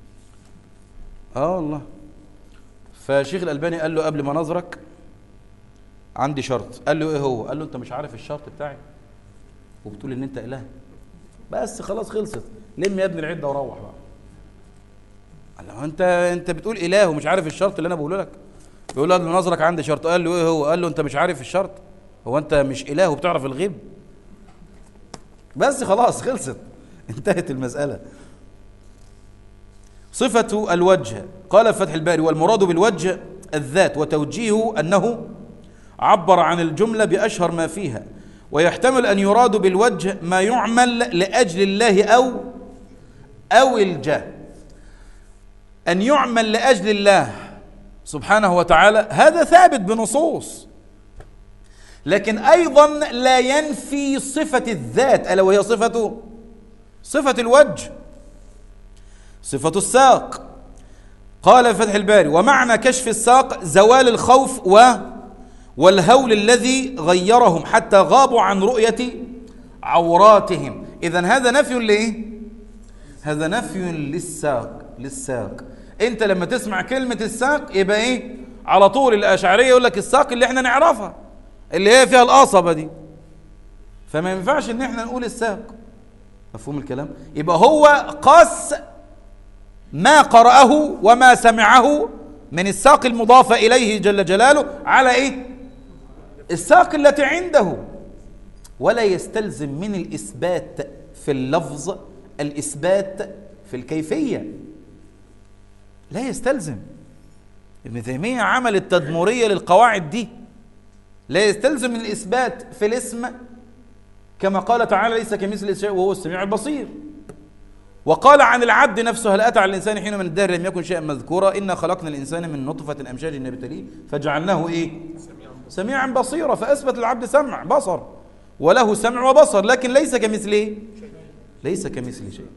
اه والله فشيخ الألباني قال له قبل ما نظرك عندي شرط قال له ايه هو قال له انت مش عارف الشرط بتاعي وبتقول ان انت اله بس خلاص خلصت لم يا ابن العده وروح بقى قال له انت انت بتقول اله ومش عارف الشرط اللي انا بقوله لك بيقول له قبل ما نظرك عندي شرط قال له ايه هو قال له انت مش عارف الشرط هو انت مش اله وبتعرف الغيب بس خلاص خلصت انتهت المسألة صفة الوجه قال فتح الباري والمراد بالوجه الذات وتوجيهه أنه عبر عن الجملة بأشهر ما فيها ويحتمل أن يراد بالوجه ما يعمل لأجل الله أو أو الجاه أن يعمل لأجل الله سبحانه وتعالى هذا ثابت بنصوص لكن أيضا لا ينفي صفة الذات ألا وهي صفة صفة الوجه صفة الساق قال فتح الباري ومعنى كشف الساق زوال الخوف و والهول الذي غيرهم حتى غابوا عن رؤية عوراتهم إذا هذا نفي لإيه؟ هذا نفي للساق للساق أنت لما تسمع كلمة الساق يبقى إيه؟ على طول الأشعرية يقول لك الساق اللي احنا نعرفها اللي هي فيها القصبة دي فما ينفعش ان احنا نقول الساق مفهوم الكلام يبقى هو قاس ما قرأه وما سمعه من الساق المضافة إليه جل جلاله على إيه الساق التي عنده ولا يستلزم من الإثبات في اللفظ الإثبات في الكيفية لا يستلزم ابن تيمية عمل التدمرية للقواعد دي لا يستلزم الإثبات في الاسم كما قال تعالى ليس كمثل شيء وهو السميع البصير وقال عن العبد نفسه هل أتى على الإنسان حين من الدهر لم يكن شيئا مذكورا إنا خلقنا الإنسان من نطفة أمشاج نبتليه فجعلناه إيه سميعا بصيرا فأثبت العبد سمع بصر وله سمع وبصر لكن ليس كمثله ليس كمثل شيء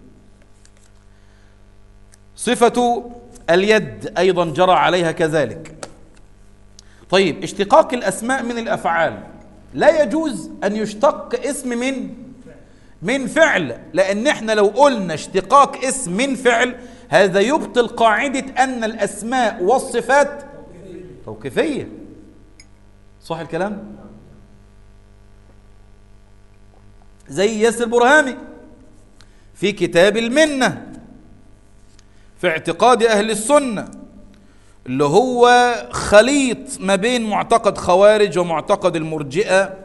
صفة اليد أيضا جرى عليها كذلك طيب اشتقاق الأسماء من الأفعال لا يجوز أن يشتق اسم من من فعل لأن احنا لو قلنا اشتقاق اسم من فعل هذا يبطل قاعدة أن الأسماء والصفات توقيفية صح الكلام؟ زي ياسر برهامي في كتاب المنة في اعتقاد أهل السنة اللي هو خليط ما بين معتقد خوارج ومعتقد المرجئة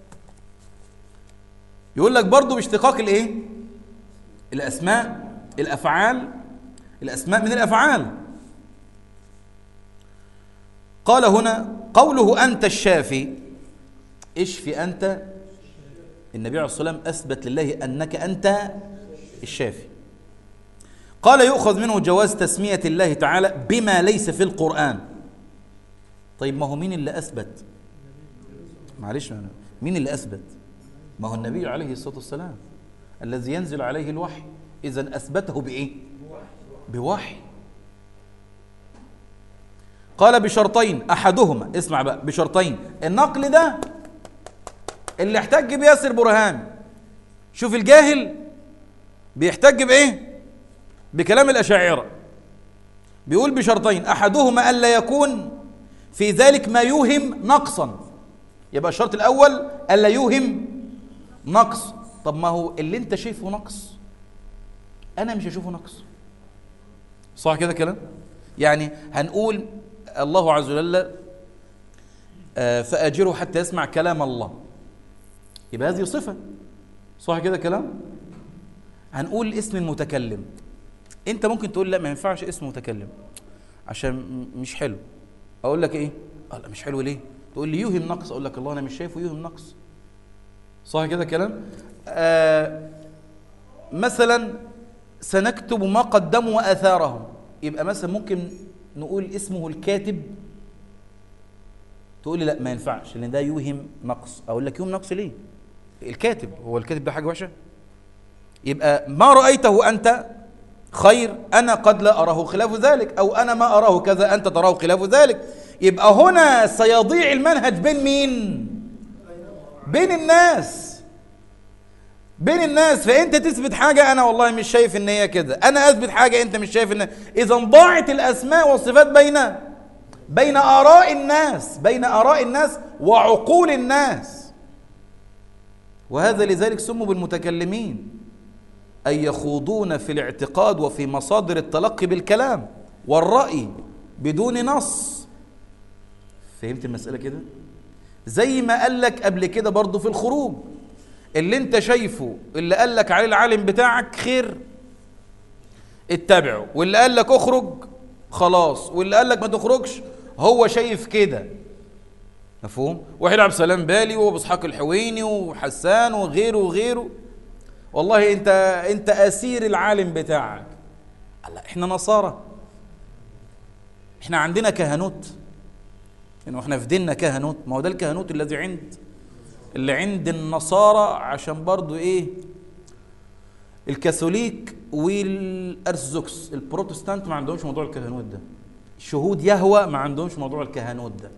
يقول لك برضه باشتقاق الايه الاسماء الافعال الاسماء من الافعال قال هنا قوله انت الشافي اشفي انت النبي عليه الصلاة والسلام أثبت لله أنك أنت الشافي قال يؤخذ منه جواز تسمية الله تعالى بما ليس في القرآن طيب ما هو مين اللي أثبت معلش مين اللي أثبت ما هو النبي عليه الصلاة والسلام الذي ينزل عليه الوحي إذا أثبته بإيه بوحي قال بشرطين أحدهما اسمع بقى بشرطين النقل ده اللي احتج بياسر برهان شوف الجاهل بيحتج بإيه بكلام الأشاعرة بيقول بشرطين أحدهما ألا يكون في ذلك ما يوهم نقصا يبقى الشرط الأول ألا يوهم نقص طب ما هو اللي انت شايفه نقص أنا مش هشوفه نقص صح كده كلام يعني هنقول الله عز وجل آه، فأجره حتى يسمع كلام الله يبقى هذه صفة صح كده كلام هنقول اسم المتكلم انت ممكن تقول لا ما ينفعش اسم متكلم عشان مش حلو اقول لك ايه اه لا مش حلو ليه تقول لي يوهم نقص اقول لك الله انا مش شايفه يوهم نقص صح كده كلام آه مثلا سنكتب ما قدموا واثارهم يبقى مثلا ممكن نقول اسمه الكاتب تقول لي لا ما ينفعش لان ده يوهم نقص اقول لك يوهم نقص ليه الكاتب هو الكاتب ده حاجه وحشه يبقى ما رايته انت خير انا قد لا اراه خلاف ذلك او انا ما اراه كذا انت تراه خلاف ذلك يبقى هنا سيضيع المنهج بين مين بين الناس بين الناس فانت تثبت حاجه انا والله مش شايف ان هي كده انا اثبت حاجه انت مش شايف ان اذا ضاعت الاسماء والصفات بين بين اراء الناس بين اراء الناس وعقول الناس وهذا لذلك سموا بالمتكلمين أي يخوضون في الاعتقاد وفي مصادر التلقي بالكلام والرأي بدون نص فهمت المسألة كده؟ زي ما قال لك قبل كده برضه في الخروج اللي انت شايفه اللي قال لك عليه العالم بتاعك خير اتبعه واللي قال لك اخرج خلاص واللي قال لك ما تخرجش هو شايف كده مفهوم واحد عبد السلام بالي وابو اسحاق الحويني وحسان وغيره وغيره والله انت انت اسير العالم بتاعك الله احنا نصارى احنا عندنا كهنوت انه احنا في ديننا كهنوت ما هو ده الكهنوت الذي عند اللي عند النصارى عشان برضو ايه الكاثوليك والارثوذكس البروتستانت ما عندهمش موضوع الكهنوت ده شهود يهوى ما عندهمش موضوع الكهنوت ده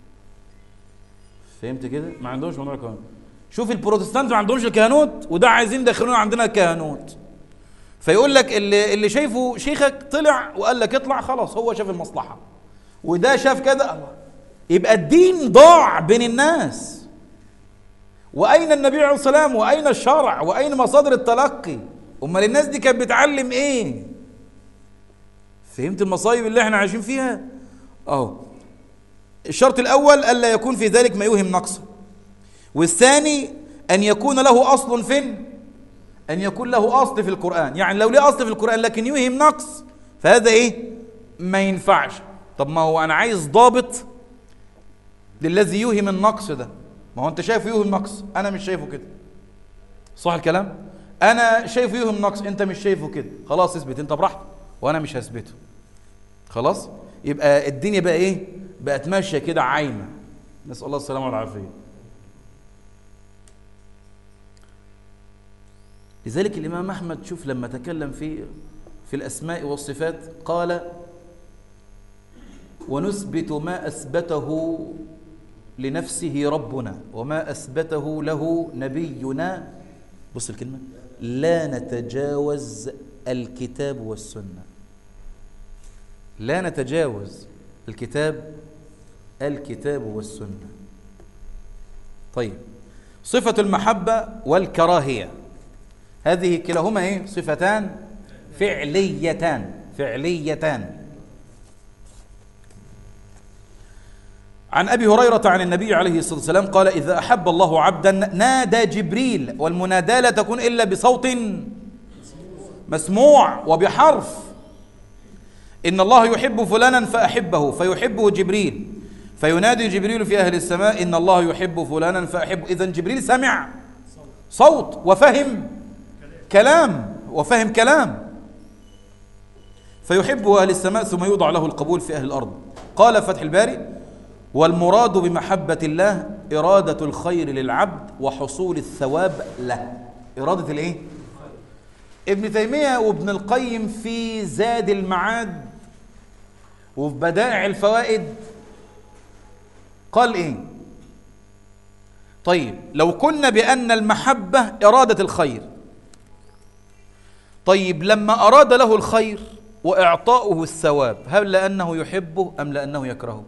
فهمت كده ما عندهمش موضوع الكهنوت شوف البروتستانت ما عندهمش الكهنوت وده عايزين يدخلونا عندنا الكهنوت فيقول لك اللي اللي شايفه شيخك طلع وقال لك اطلع خلاص هو شاف المصلحه وده شاف كده الله يبقى الدين ضاع بين الناس واين النبي عليه الصلاه والسلام واين الشرع واين مصادر التلقي امال الناس دي كانت بتعلم ايه فهمت المصايب اللي احنا عايشين فيها اهو الشرط الاول الا يكون في ذلك ما يوهم نقصا والثاني أن يكون له أصل فين أن يكون له أصل في القرآن يعني لو ليه أصل في القرآن لكن يوهم نقص فهذا إيه ما ينفعش طب ما هو أنا عايز ضابط للذي يوهم النقص ده ما هو أنت شايفه يوهم نقص أنا مش شايفه كده صح الكلام أنا شايفه يوهم نقص أنت مش شايفه كده خلاص اثبت أنت براحتك وأنا مش هثبته خلاص يبقى الدنيا بقى إيه بقت ماشية كده عايمة نسأل الله السلامة والعافية لذلك الإمام أحمد شوف لما تكلم في في الأسماء والصفات قال ونثبت ما أثبته لنفسه ربنا وما أثبته له نبينا بص الكلمة لا نتجاوز الكتاب والسنة لا نتجاوز الكتاب الكتاب والسنة طيب صفة المحبة والكراهية هذه كلاهما ايه صفتان فعليتان فعليتان عن ابي هريره عن النبي عليه الصلاه والسلام قال اذا احب الله عبدا نادى جبريل والمناداه لا تكون الا بصوت مسموع وبحرف ان الله يحب فلانا فاحبه فيحبه جبريل فينادي جبريل في اهل السماء ان الله يحب فلانا فاحبه اذا جبريل سمع صوت وفهم كلام وفهم كلام فيحب أهل السماء ثم يوضع له القبول في أهل الأرض قال فتح الباري والمراد بمحبة الله إرادة الخير للعبد وحصول الثواب له إرادة الإيه؟ ابن تيمية وابن القيم في زاد المعاد وفي بدائع الفوائد قال إيه؟ طيب لو كنا بأن المحبة إرادة الخير طيب لما أراد له الخير وإعطاؤه الثواب هل لأنه يحبه أم لأنه يكرهه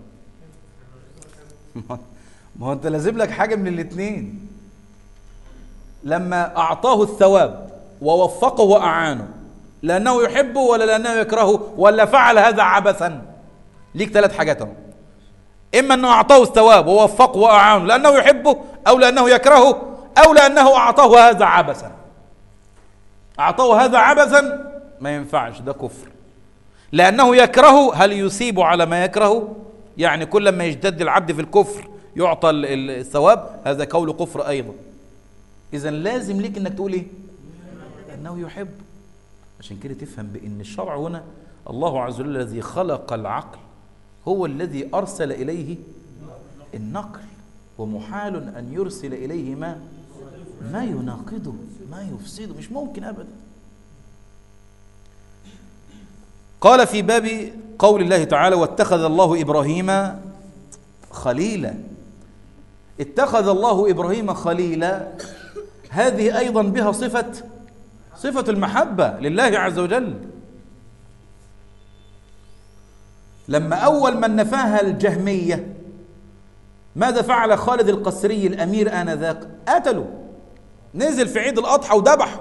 ما هو أنت لازم لك حاجة من الاثنين لما أعطاه الثواب ووفقه وأعانه لأنه يحبه ولا لأنه يكرهه ولا فعل هذا عبثا ليك ثلاث حاجات اهو إما أنه أعطاه الثواب ووفقه وأعانه لأنه يحبه أو لأنه يكرهه أو لأنه أعطاه هذا عبثا أعطاه هذا عبثا ما ينفعش ده كفر لأنه يكره هل يصيب على ما يكره يعني كل ما يجتد العبد في الكفر يعطى الثواب هذا قول كفر أيضا إذا لازم ليك أنك تقول إيه أنه يحب عشان كده تفهم بأن الشرع هنا الله عز وجل الذي خلق العقل هو الذي أرسل إليه النقل ومحال أن يرسل إليه ما ما يناقضه ما يفسده مش ممكن أبدا قال في باب قول الله تعالى واتخذ الله إبراهيم خليلا اتخذ الله إبراهيم خليلا هذه أيضا بها صفة صفة المحبة لله عز وجل لما أول من نفاها الجهمية ماذا فعل خالد القسري الأمير آنذاك قتلوا نزل في عيد الأضحى وذبحوا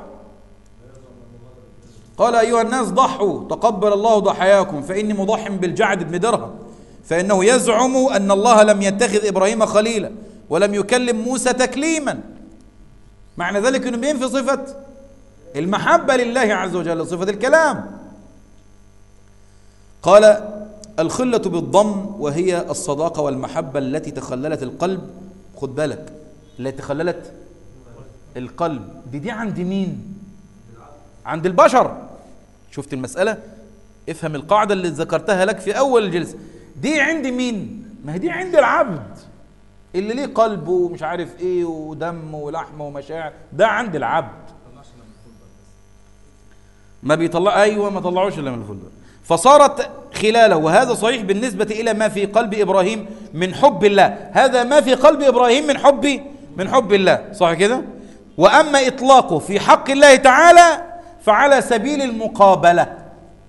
قال أيها الناس ضحوا تقبل الله ضحاياكم فإني مضح بالجعد بن درهم فإنه يزعم أن الله لم يتخذ إبراهيم خليلا ولم يكلم موسى تكليما معنى ذلك أنه بينفي صفة المحبة لله عز وجل صفة الكلام قال الخلة بالضم وهي الصداقة والمحبة التي تخللت القلب خد بالك التي تخللت القلب دي دي عند مين عند البشر شفت المسألة افهم القاعدة اللي ذكرتها لك في أول الجلسة دي عند مين ما هي دي عند العبد اللي ليه قلب ومش عارف ايه ودم ولحم ومشاعر ده عند العبد ما بيطلع ايوه ما طلعوش الا من الفندق فصارت خلاله وهذا صحيح بالنسبة إلى ما في قلب إبراهيم من حب الله هذا ما في قلب إبراهيم من حب من حب الله صح كده وأما إطلاقه في حق الله تعالى فعلى سبيل المقابلة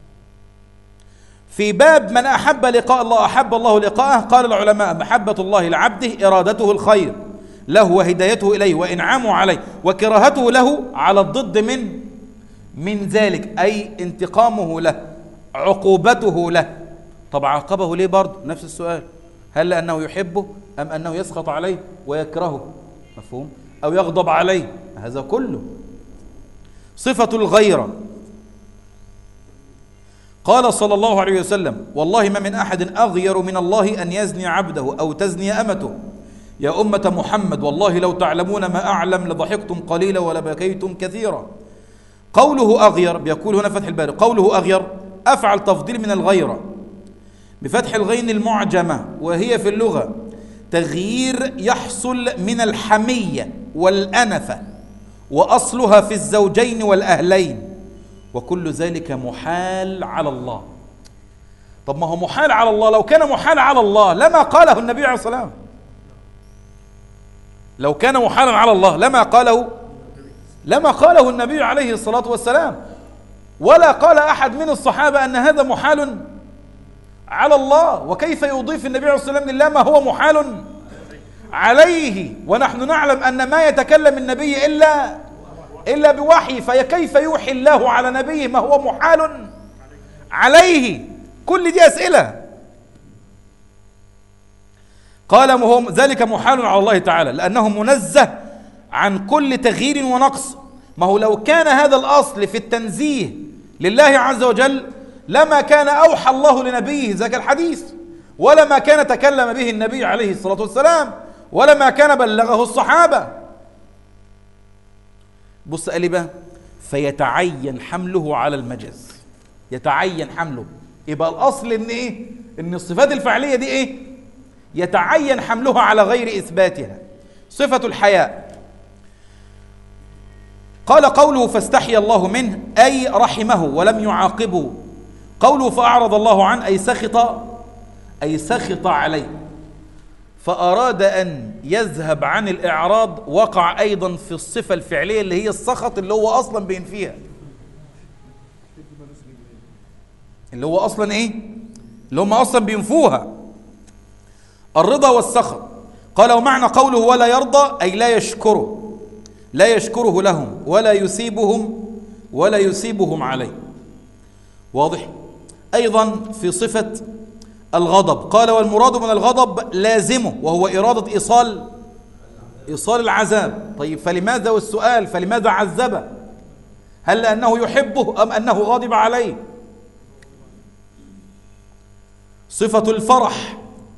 في باب من أحب لقاء الله أحب الله لقاءه قال العلماء محبة الله لعبده إرادته الخير له وهدايته إليه وإنعامه عليه وكراهته له على الضد من من ذلك أي انتقامه له عقوبته له طب عاقبه ليه برضه نفس السؤال هل لأنه يحبه أم أنه يسخط عليه ويكرهه مفهوم أو يغضب عليه هذا كله صفة الغيرة قال صلى الله عليه وسلم والله ما من أحد أغير من الله أن يزني عبده أو تزني أمته يا أمة محمد والله لو تعلمون ما أعلم لضحكتم قليلا ولبكيتم كثيرا قوله أغير بيقول هنا فتح الباري قوله أغير أفعل تفضيل من الغيرة بفتح الغين المعجمة وهي في اللغة تغيير يحصل من الحمية والأنفة وأصلها في الزوجين والأهلين وكل ذلك محال على الله طب ما هو محال على الله لو كان محال على الله لما قاله النبي عليه الصلاة والسلام لو كان محالا على الله لما قاله لما قاله النبي عليه الصلاة والسلام ولا قال أحد من الصحابة أن هذا محال على الله وكيف يضيف النبي عليه الصلاة والسلام لله ما هو محال عليه ونحن نعلم أن ما يتكلم النبي إلا إلا بوحي فكيف يوحي الله على نبيه ما هو محال عليه كل دي أسئلة قال مهم ذلك محال على الله تعالى لأنه منزه عن كل تغيير ونقص ما هو لو كان هذا الأصل في التنزيه لله عز وجل لما كان أوحى الله لنبيه ذاك الحديث ولما كان تكلم به النبي عليه الصلاة والسلام ولما كان بلغه الصحابة بص قال لي بقى فيتعين حمله على المجاز يتعين حمله يبقى الاصل ان ايه ان الصفات الفعليه دي ايه يتعين حملها على غير اثباتها صفه الحياء قال قوله فاستحيا الله منه اي رحمه ولم يعاقبه قوله فاعرض الله عنه اي سخط اي سخط عليه فاراد ان يذهب عن الاعراض وقع ايضا في الصفه الفعليه اللي هي السخط اللي هو اصلا بينفيها اللي هو اصلا ايه اللي هم اصلا بينفوها الرضا والسخط قال ومعنى قوله ولا يرضى اي لا يشكره لا يشكره لهم ولا يثيبهم ولا يثيبهم عليه واضح ايضا في صفه الغضب قال والمراد من الغضب لازمه وهو اراده ايصال ايصال العذاب طيب فلماذا والسؤال فلماذا عذبه هل لانه يحبه ام انه غاضب عليه صفة الفرح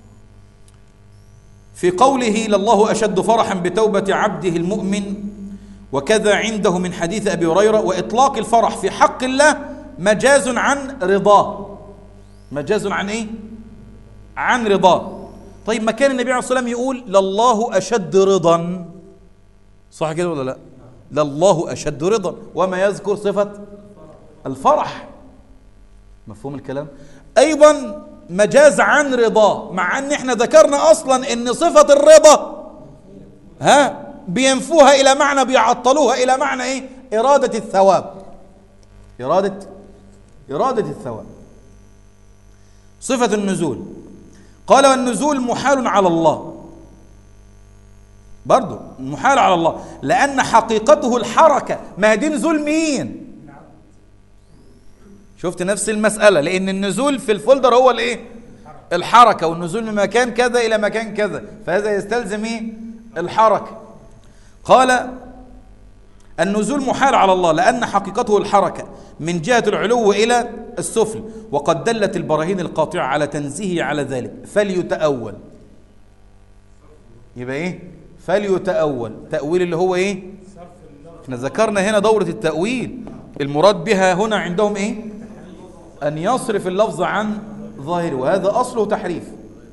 في قوله لله أشد فرحا بتوبة عبده المؤمن وكذا عنده من حديث أبي هريرة وإطلاق الفرح في حق الله مجاز عن رضاه مجاز عن إيه؟ عن رضاه طيب ما كان النبي عليه الصلاة والسلام يقول لله أشد رضا صح كده ولا لا لله أشد رضا وما يذكر صفة الفرح مفهوم الكلام أيضا مجاز عن رضاه مع ان احنا ذكرنا اصلا ان صفة الرضا ها بينفوها الى معنى بيعطلوها الى معنى ايه ارادة الثواب ارادة ارادة الثواب صفة النزول قال والنزول محال على الله برضو محال على الله لان حقيقته الحركة ما دي نزول مين شفت نفس المسألة لأن النزول في الفولدر هو الإيه؟ الحركة والنزول من مكان كذا إلى مكان كذا فهذا يستلزم إيه؟ الحركة قال النزول محال على الله لأن حقيقته الحركة من جهة العلو إلى السفل وقد دلت البراهين القاطعة على تنزيهه على ذلك فليتأول يبقى إيه؟ فليتأول تأويل اللي هو إيه؟ احنا ذكرنا هنا دورة التأويل المراد بها هنا عندهم إيه؟ أن يصرف اللفظ عن ظاهره وهذا أصله تحريف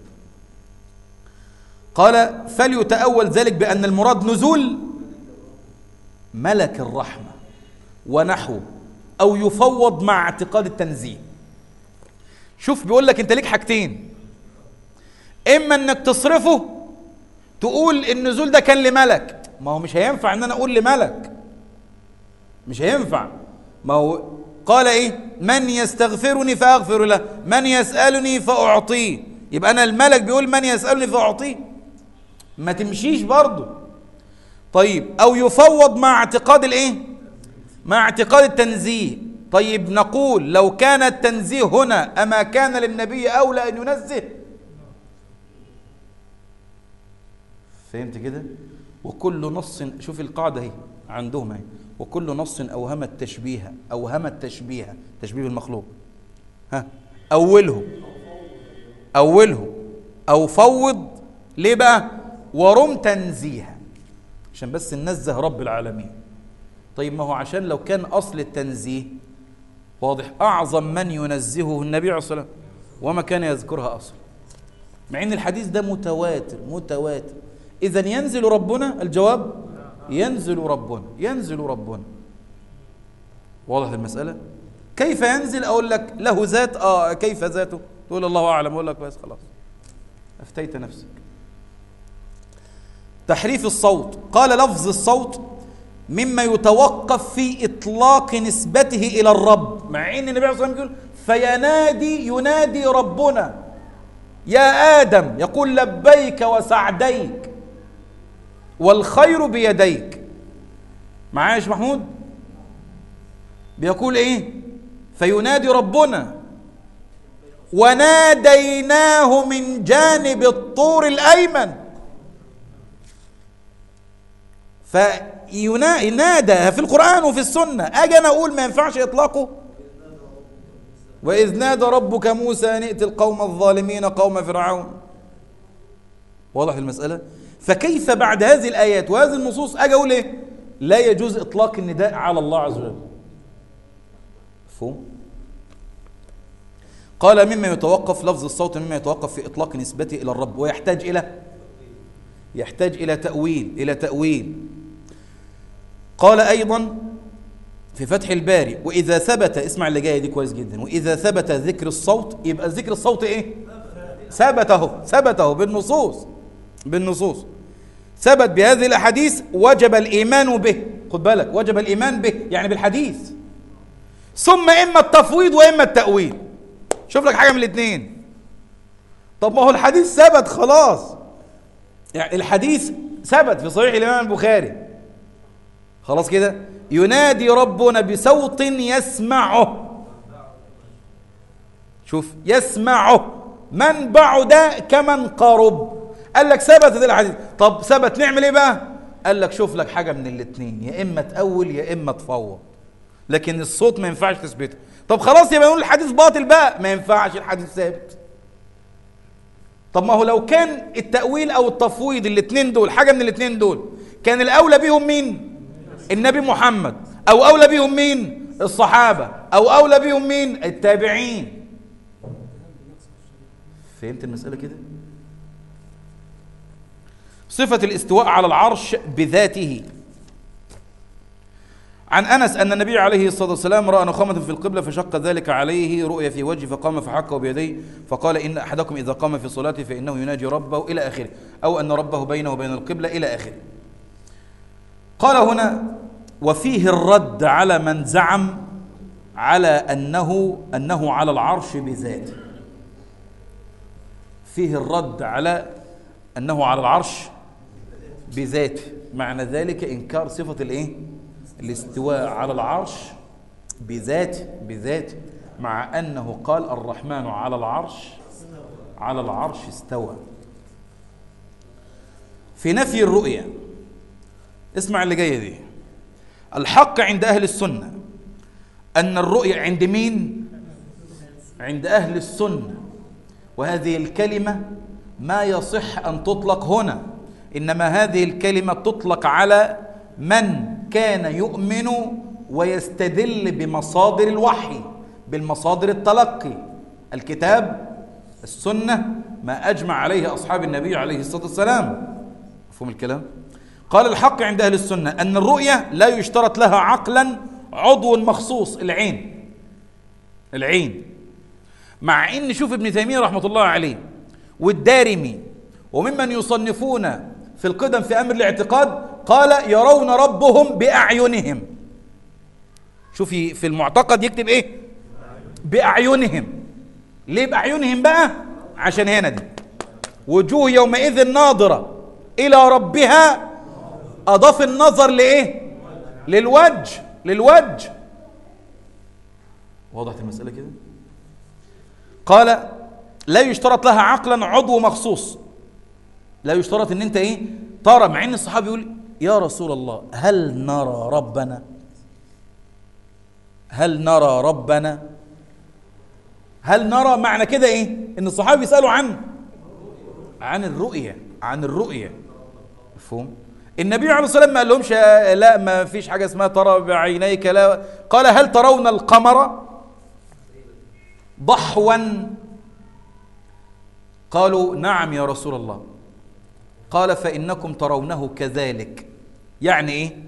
قال فليتأول ذلك بأن المراد نزول ملك الرحمة ونحوه أو يفوض مع اعتقاد التنزيه شوف بيقول لك أنت ليك حاجتين إما أنك تصرفه تقول النزول ده كان لملك ما هو مش هينفع أن أنا أقول لملك مش هينفع ما هو قال ايه من يستغفرني فاغفر له من يسالني فاعطيه يبقى انا الملك بيقول من يسالني فاعطيه ما تمشيش برضه طيب او يفوض مع اعتقاد الايه مع اعتقاد التنزيه طيب نقول لو كان التنزيه هنا اما كان للنبي اولى ان ينزه فهمت كده وكل نص شوف القاعده اهي عندهم اهي وكل نص أوهم التشبيه أوهم التشبيه تشبيه المخلوق ها أوله أوله أو فوض ليه بقى ورم تنزيها عشان بس ننزه رب العالمين طيب ما هو عشان لو كان أصل التنزيه واضح أعظم من ينزهه النبي عليه الصلاة والسلام وما كان يذكرها أصلا مع ان الحديث ده متواتر متواتر اذا ينزل ربنا الجواب ينزل ربنا ينزل ربنا واضح المسألة كيف ينزل أقول لك له ذات آه كيف ذاته تقول الله أعلم أقول لك بس خلاص أفتيت نفسك تحريف الصوت قال لفظ الصوت مما يتوقف في إطلاق نسبته إلى الرب مع أن النبي عليه الصلاة والسلام يقول فينادي ينادي ربنا يا آدم يقول لبيك وسعديك والخير بيديك معايا محمود بيقول ايه فينادي ربنا وناديناه من جانب الطور الايمن فينادى في القران وفي السنه اجي انا اقول ما ينفعش اطلاقه واذ نادى ربك موسى ان ائت القوم الظالمين قوم فرعون واضح المساله فكيف بعد هذه الآيات وهذه النصوص أجي أقول إيه لا يجوز إطلاق النداء على الله عز وجل مفهوم قال مما يتوقف لفظ الصوت مما يتوقف في إطلاق نسبته إلى الرب ويحتاج إلى يحتاج إلى تأويل إلى تأويل قال أيضا في فتح الباري وإذا ثبت اسمع اللي جاية دي كويس جدا وإذا ثبت ذكر الصوت يبقى ذكر الصوت إيه ثبته ثبته بالنصوص بالنصوص ثبت بهذه الأحاديث وجب الإيمان به خد بالك وجب الإيمان به يعني بالحديث ثم إما التفويض وإما التأويل شوف لك حاجة من الاثنين طب ما هو الحديث ثبت خلاص يعني الحديث ثبت في صحيح الإمام البخاري خلاص كده ينادي ربنا بصوت يسمعه شوف يسمعه من بعد كمن قرب قال لك ثبت الحديث طب ثبت نعمل ايه بقى قال لك شوف لك حاجه من الاثنين يا اما تاول يا اما تفوض لكن الصوت ما ينفعش تثبته طب خلاص يبقى نقول الحديث باطل بقى ما ينفعش الحديث ثابت طب ما هو لو كان التأويل أو التفويض الاثنين دول حاجة من الاثنين دول كان الأولى بيهم مين؟ النبي محمد أو أولى بيهم مين؟ الصحابة أو أولى بيهم مين؟ التابعين فهمت المسألة كده؟ صفة الاستواء على العرش بذاته عن انس ان النبي عليه الصلاه والسلام راى نخامه في القبله فشق ذلك عليه رؤيا في وجهه فقام فحكه بيديه فقال ان احدكم اذا قام في صلاته فانه يناجي ربه الى اخره او ان ربه بينه وبين القبله الى اخره. قال هنا وفيه الرد على من زعم على انه انه على العرش بذاته. فيه الرد على انه على العرش بذاته، معنى ذلك انكار صفه الايه؟ الاستواء على العرش بذاته بذاته مع أنه قال الرحمن على العرش على العرش استوى في نفي الرؤية اسمع اللي جاية دي الحق عند أهل السنة أن الرؤية عند مين؟ عند أهل السنة وهذه الكلمة ما يصح أن تطلق هنا إنما هذه الكلمة تطلق على من كان يؤمن ويستدل بمصادر الوحي بالمصادر التلقي الكتاب السنة ما أجمع عليه أصحاب النبي عليه الصلاة والسلام مفهوم الكلام قال الحق عند أهل السنة أن الرؤية لا يشترط لها عقلا عضو مخصوص العين العين مع ان شوف ابن تيمية رحمة الله عليه والدارمي وممن يصنفون في القدم في أمر الاعتقاد قال يرون ربهم بأعينهم شوفي في المعتقد يكتب ايه بأعينهم ليه بأعينهم بقى عشان هنا دي وجوه يومئذ ناظرة إلى ربها أضاف النظر لإيه للوجه للوجه وضحت المسألة كده قال لا يشترط لها عقلا عضو مخصوص لا يشترط ان انت ايه ترى مع ان الصحابي يقول يا رسول الله هل نرى ربنا هل نرى ربنا هل نرى معنى كده ايه ان الصحابي يسالوا عن عن الرؤيه عن الرؤيه مفهوم النبي عليه الصلاه والسلام ما قال لهمش لا ما فيش حاجه اسمها ترى بعينيك لا قال هل ترون القمر ضحوا قالوا نعم يا رسول الله قال فإنكم ترونه كذلك يعني إيه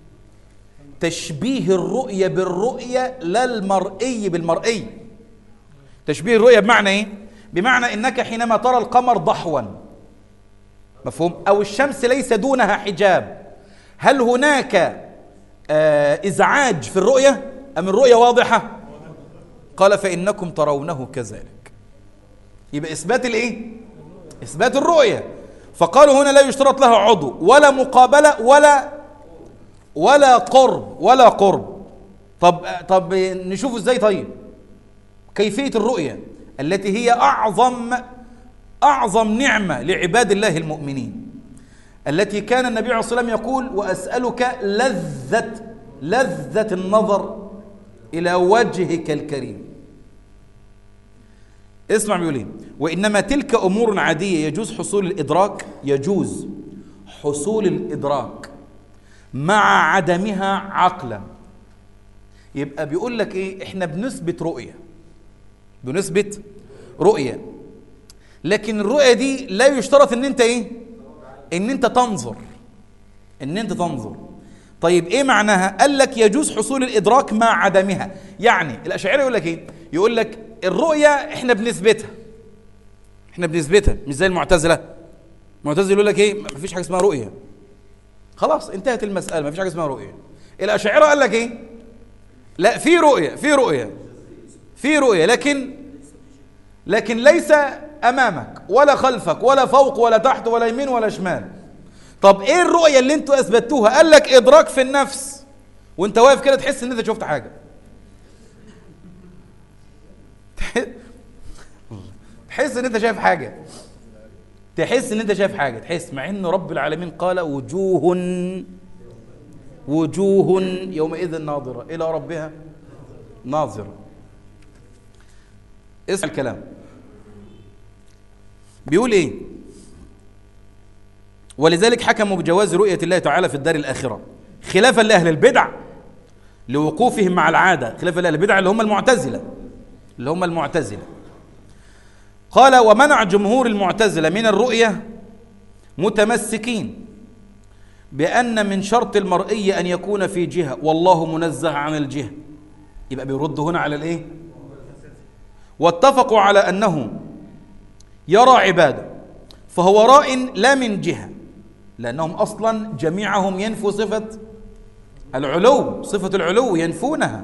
تشبيه الرؤية بالرؤية لا المرئي بالمرئي تشبيه الرؤية بمعنى إيه بمعنى إنك حينما ترى القمر ضحوا مفهوم أو الشمس ليس دونها حجاب هل هناك آه إزعاج في الرؤية أم الرؤية واضحة قال فإنكم ترونه كذلك يبقى إثبات الإيه إثبات الرؤية فقالوا هنا لا يشترط لها عضو ولا مقابلة ولا ولا قرب ولا قرب طب طب نشوف ازاي طيب كيفية الرؤية التي هي أعظم أعظم نعمة لعباد الله المؤمنين التي كان النبي عليه الصلاة والسلام يقول وأسألك لذة لذة النظر إلى وجهك الكريم اسمع بيقول ايه وانما تلك امور عاديه يجوز حصول الادراك يجوز حصول الادراك مع عدمها عقلا يبقى بيقول لك ايه احنا بنثبت رؤيه بنثبت رؤيه لكن الرؤيه دي لا يشترط ان انت ايه ان انت تنظر ان انت تنظر طيب ايه معناها قال لك يجوز حصول الادراك مع عدمها يعني الاشاعره يقول لك ايه يقول لك الرؤيه احنا بنثبتها احنا بنثبتها مش زي المعتزله المعتزله يقول لك ايه مفيش حاجه اسمها رؤيه خلاص انتهت المساله مفيش حاجه اسمها رؤيه الاشاعره قال لك ايه لا في رؤيه في رؤيه في رؤيه لكن لكن ليس امامك ولا خلفك ولا فوق ولا تحت ولا يمين ولا شمال طب ايه الرؤيه اللي انتوا اثبتوها قال لك ادراك في النفس وانت واقف كده تحس ان انت شفت حاجه تحس ان انت شايف حاجه تحس ان انت شايف حاجه تحس مع ان رب العالمين قال وجوه وجوه يومئذ ناظره الى ربها ناظره اسمع الكلام بيقول ايه ولذلك حكموا بجواز رؤية الله تعالى في الدار الآخرة خلافا لأهل البدع لوقوفهم مع العادة خلافا لأهل البدع اللي هم المعتزلة اللي هم المعتزلة قال ومنع جمهور المعتزلة من الرؤية متمسكين بأن من شرط المرئي أن يكون في جهة والله منزه عن الجهة يبقى بيرد هنا على الإيه واتفقوا على أنه يرى عباده فهو راء لا من جهة لأنهم أصلا جميعهم ينفوا صفة العلو صفة العلو ينفونها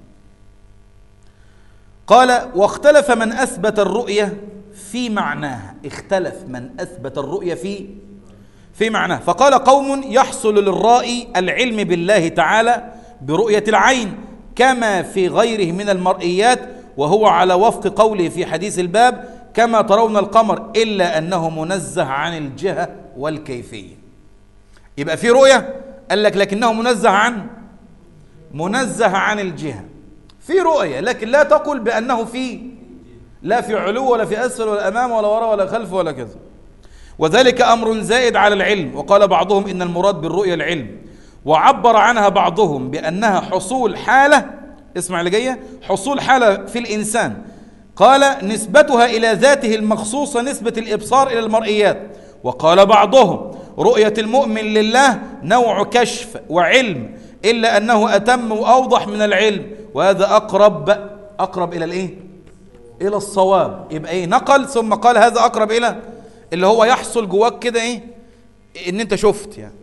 قال واختلف من أثبت الرؤية في معناها اختلف من أثبت الرؤية في في معناه فقال قوم يحصل للرائي العلم بالله تعالى برؤية العين كما في غيره من المرئيات وهو على وفق قوله في حديث الباب كما ترون القمر إلا أنه منزه عن الجهة والكيفية يبقى في رؤية قال لك لكنه منزه عن منزه عن الجهة في رؤية لكن لا تقل بأنه في لا في علو ولا في أسفل ولا أمام ولا وراء ولا خلف ولا كذا وذلك أمر زائد على العلم وقال بعضهم إن المراد بالرؤية العلم وعبر عنها بعضهم بأنها حصول حالة اسمع اللي جاية حصول حالة في الإنسان قال نسبتها إلى ذاته المخصوصة نسبة الإبصار إلى المرئيات وقال بعضهم رؤية المؤمن لله نوع كشف وعلم إلا أنه أتم وأوضح من العلم وهذا أقرب أقرب إلى الإيه؟ إلى الصواب يبقى إيه نقل ثم قال هذا أقرب إلى اللي هو يحصل جواك كده إيه إن أنت شفت يعني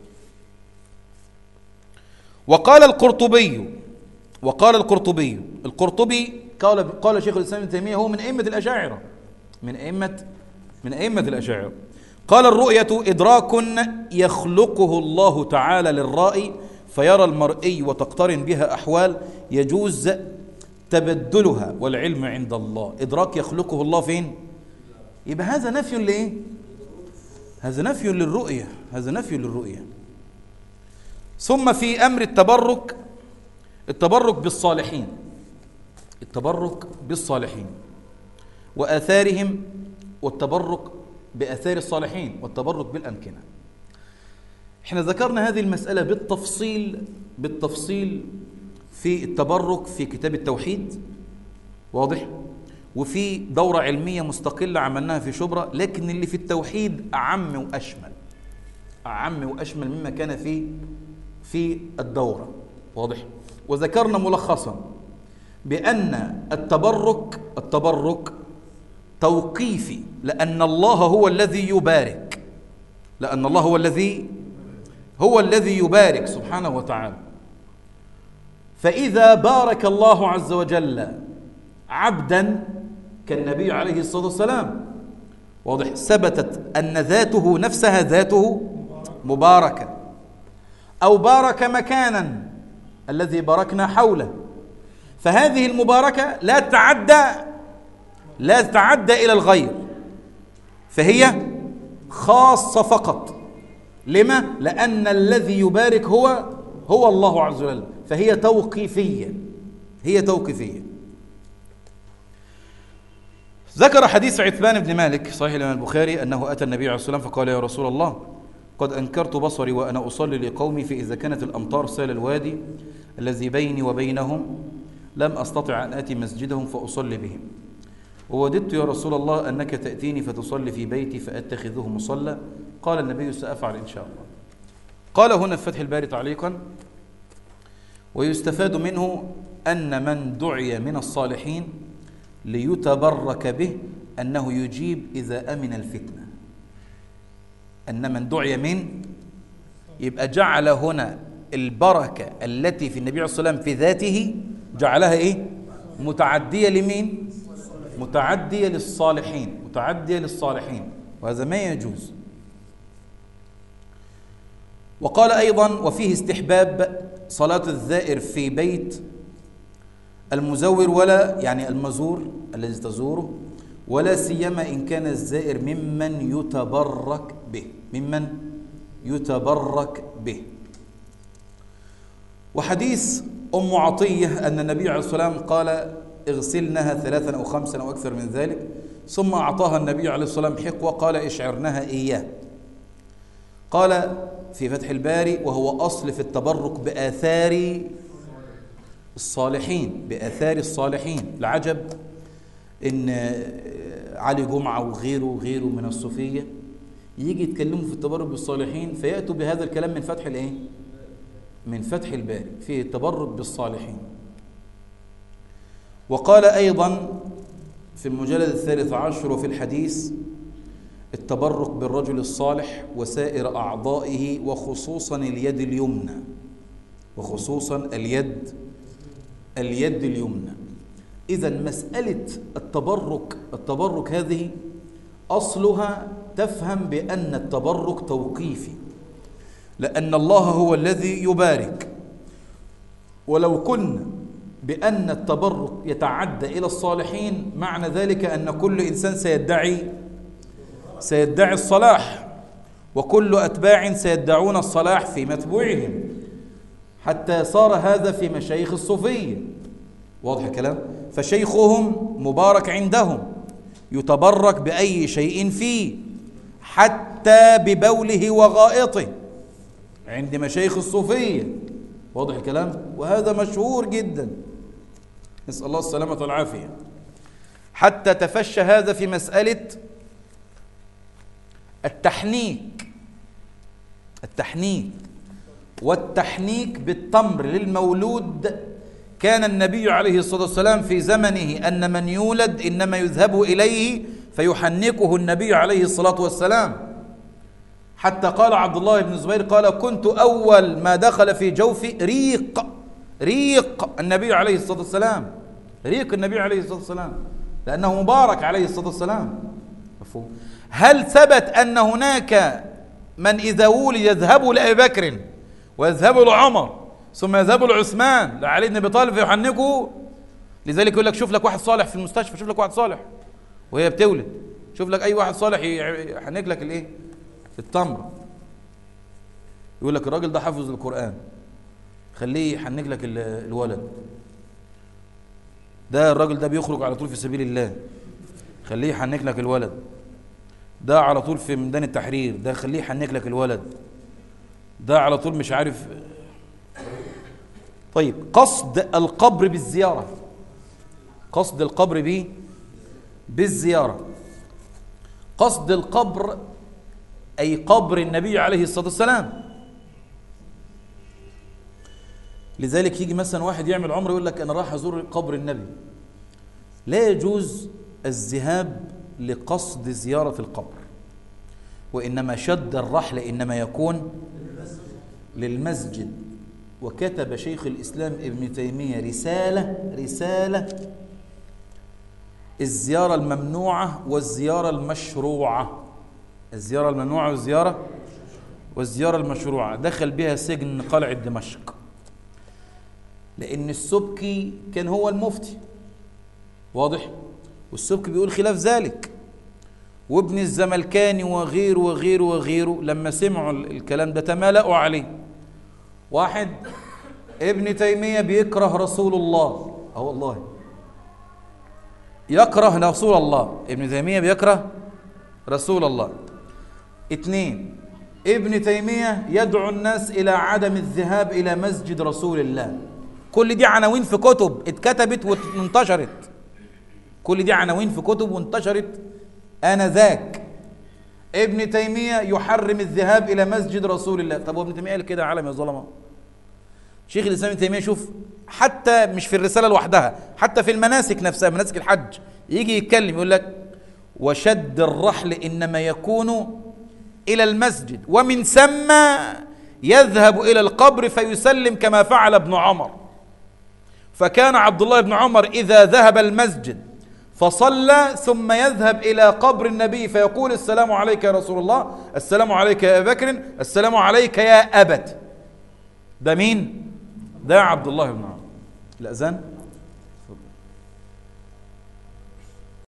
وقال القرطبي وقال القرطبي القرطبي قال قال شيخ الاسلام ابن تيميه هو من ائمه الاشاعره من ائمه من ائمه الاشاعره قال الرؤيه ادراك يخلقه الله تعالى للرائي فيرى المرئي وتقترن بها احوال يجوز تبدلها والعلم عند الله ادراك يخلقه الله فين يبقى هذا نفي لايه هذا نفي للرؤيه هذا نفي للرؤيه ثم في امر التبرك التبرك بالصالحين التبرك بالصالحين وآثارهم والتبرك بآثار الصالحين والتبرك بالأمكنة احنا ذكرنا هذه المسألة بالتفصيل بالتفصيل في التبرك في كتاب التوحيد واضح وفي دورة علمية مستقلة عملناها في شبرا لكن اللي في التوحيد أعم وأشمل أعم وأشمل مما كان في في الدورة واضح وذكرنا ملخصا بأن التبرك التبرك توقيفي لأن الله هو الذي يبارك لأن الله هو الذي هو الذي يبارك سبحانه وتعالى فإذا بارك الله عز وجل عبدا كالنبي عليه الصلاة والسلام واضح ثبتت أن ذاته نفسها ذاته مباركة أو بارك مكانا الذي باركنا حوله فهذه المباركة لا تتعدى لا تتعدى إلى الغير فهي خاصة فقط لما؟ لأن الذي يبارك هو هو الله عز وجل فهي توقيفية هي توقيفية ذكر حديث عثمان بن مالك صحيح الإمام البخاري أنه أتى النبي عليه الصلاة والسلام فقال يا رسول الله قد أنكرت بصري وأنا أصلي لقومي فإذا كانت الأمطار سال الوادي الذي بيني وبينهم لم أستطع أن آتي مسجدهم فأصلي بهم ووددت يا رسول الله أنك تأتيني فتصلي في بيتي فأتخذه مصلى قال النبي سأفعل إن شاء الله قال هنا في فتح الباري تعليقا ويستفاد منه أن من دعي من الصالحين ليتبرك به أنه يجيب إذا أمن الفتنة أن من دعي من يبقى جعل هنا البركة التي في النبي عليه الصلاة والسلام في ذاته جعلها إيه متعدية لمين متعدية للصالحين متعدية للصالحين وهذا ما يجوز وقال أيضا وفيه استحباب صلاة الزائر في بيت المزور ولا يعني المزور الذي تزوره ولا سيما إن كان الزائر ممن يتبرك به ممن يتبرك به وحديث أم عطية أن النبي عليه الصلاة والسلام قال اغسلنها ثلاثا أو خمسا أو أكثر من ذلك ثم أعطاها النبي عليه الصلاة والسلام حقوة قال اشعرنها إياه قال في فتح الباري وهو أصل في التبرك بآثار الصالحين بآثار الصالحين العجب إن علي جمعة وغيره وغيره من الصوفية يجي يتكلموا في التبرك بالصالحين فيأتوا بهذا الكلام من فتح الإيه؟ من فتح الباري فيه التبرك بالصالحين وقال أيضا في المجلد الثالث عشر وفي الحديث التبرك بالرجل الصالح وسائر أعضائه وخصوصا اليد اليمنى وخصوصا اليد اليد اليمنى إذا مسألة التبرك التبرك هذه أصلها تفهم بأن التبرك توقيفي لأن الله هو الذي يبارك ولو كنا بأن التبرك يتعدى إلى الصالحين معنى ذلك أن كل إنسان سيدعي سيدعي الصلاح وكل أتباع سيدعون الصلاح في متبوعهم حتى صار هذا في مشايخ الصوفية واضح الكلام فشيخهم مبارك عندهم يتبرك بأي شيء فيه حتى ببوله وغائطه عند مشايخ الصوفية واضح الكلام وهذا مشهور جدا نسأل الله السلامة والعافية حتى تفشى هذا في مسألة التحنيك التحنيك والتحنيك بالتمر للمولود كان النبي عليه الصلاة والسلام في زمنه أن من يولد إنما يذهب إليه فيحنكه النبي عليه الصلاة والسلام حتى قال عبد الله بن الزبير قال كنت أول ما دخل في جوفي ريق ريق النبي عليه الصلاة والسلام ريق النبي عليه الصلاة والسلام لأنه مبارك عليه الصلاة والسلام مفهوم هل ثبت أن هناك من إذا ولد يذهب لأبي بكر ويذهب لعمر ثم يذهب لعثمان لعلي بن ابي طالب فيحنكه لذلك يقول لك شوف لك واحد صالح في المستشفى شوف لك واحد صالح وهي بتولد شوف لك اي واحد صالح يحنك لك الايه التمر يقول لك الراجل ده حافظ القران خليه يحنك لك الولد ده الراجل ده بيخرج على طول في سبيل الله خليه يحنك لك الولد ده على طول في ميدان التحرير ده خليه يحنك لك الولد ده على طول مش عارف طيب قصد القبر بالزيارة قصد القبر به بالزيارة قصد القبر أي قبر النبي عليه الصلاة والسلام لذلك يجي مثلا واحد يعمل عمره يقول لك أنا راح أزور قبر النبي لا يجوز الذهاب لقصد زيارة القبر وإنما شد الرحل إنما يكون للمسجد وكتب شيخ الإسلام ابن تيمية رسالة رسالة الزيارة الممنوعة والزيارة المشروعة الزيارة الممنوعة والزيارة والزيارة المشروعة دخل بها سجن قلعة دمشق لأن السبكي كان هو المفتي واضح والسبكي بيقول خلاف ذلك وابن الزملكاني وغيره وغيره وغيره لما سمعوا الكلام ده تمالأوا عليه واحد ابن تيمية بيكره رسول الله اه والله يكره رسول الله ابن تيمية بيكره رسول الله اتنين ابن تيمية يدعو الناس إلى عدم الذهاب إلى مسجد رسول الله كل دي عناوين في كتب اتكتبت وانتشرت كل دي عناوين في كتب وانتشرت آنذاك ابن تيمية يحرم الذهاب إلى مسجد رسول الله طب وابن تيمية قال كده عالم يا ظلمة شيخ الإسلام ابن تيمية شوف حتى مش في الرسالة لوحدها حتى في المناسك نفسها مناسك الحج يجي يتكلم يقول لك وشد الرحل إنما يكون إلى المسجد ومن ثم يذهب إلى القبر فيسلم كما فعل ابن عمر فكان عبد الله بن عمر إذا ذهب المسجد فصلى ثم يذهب إلى قبر النبي فيقول السلام عليك يا رسول الله السلام عليك يا أبا بكر السلام عليك يا أبت ده مين؟ ده عبد الله بن عمر الأذان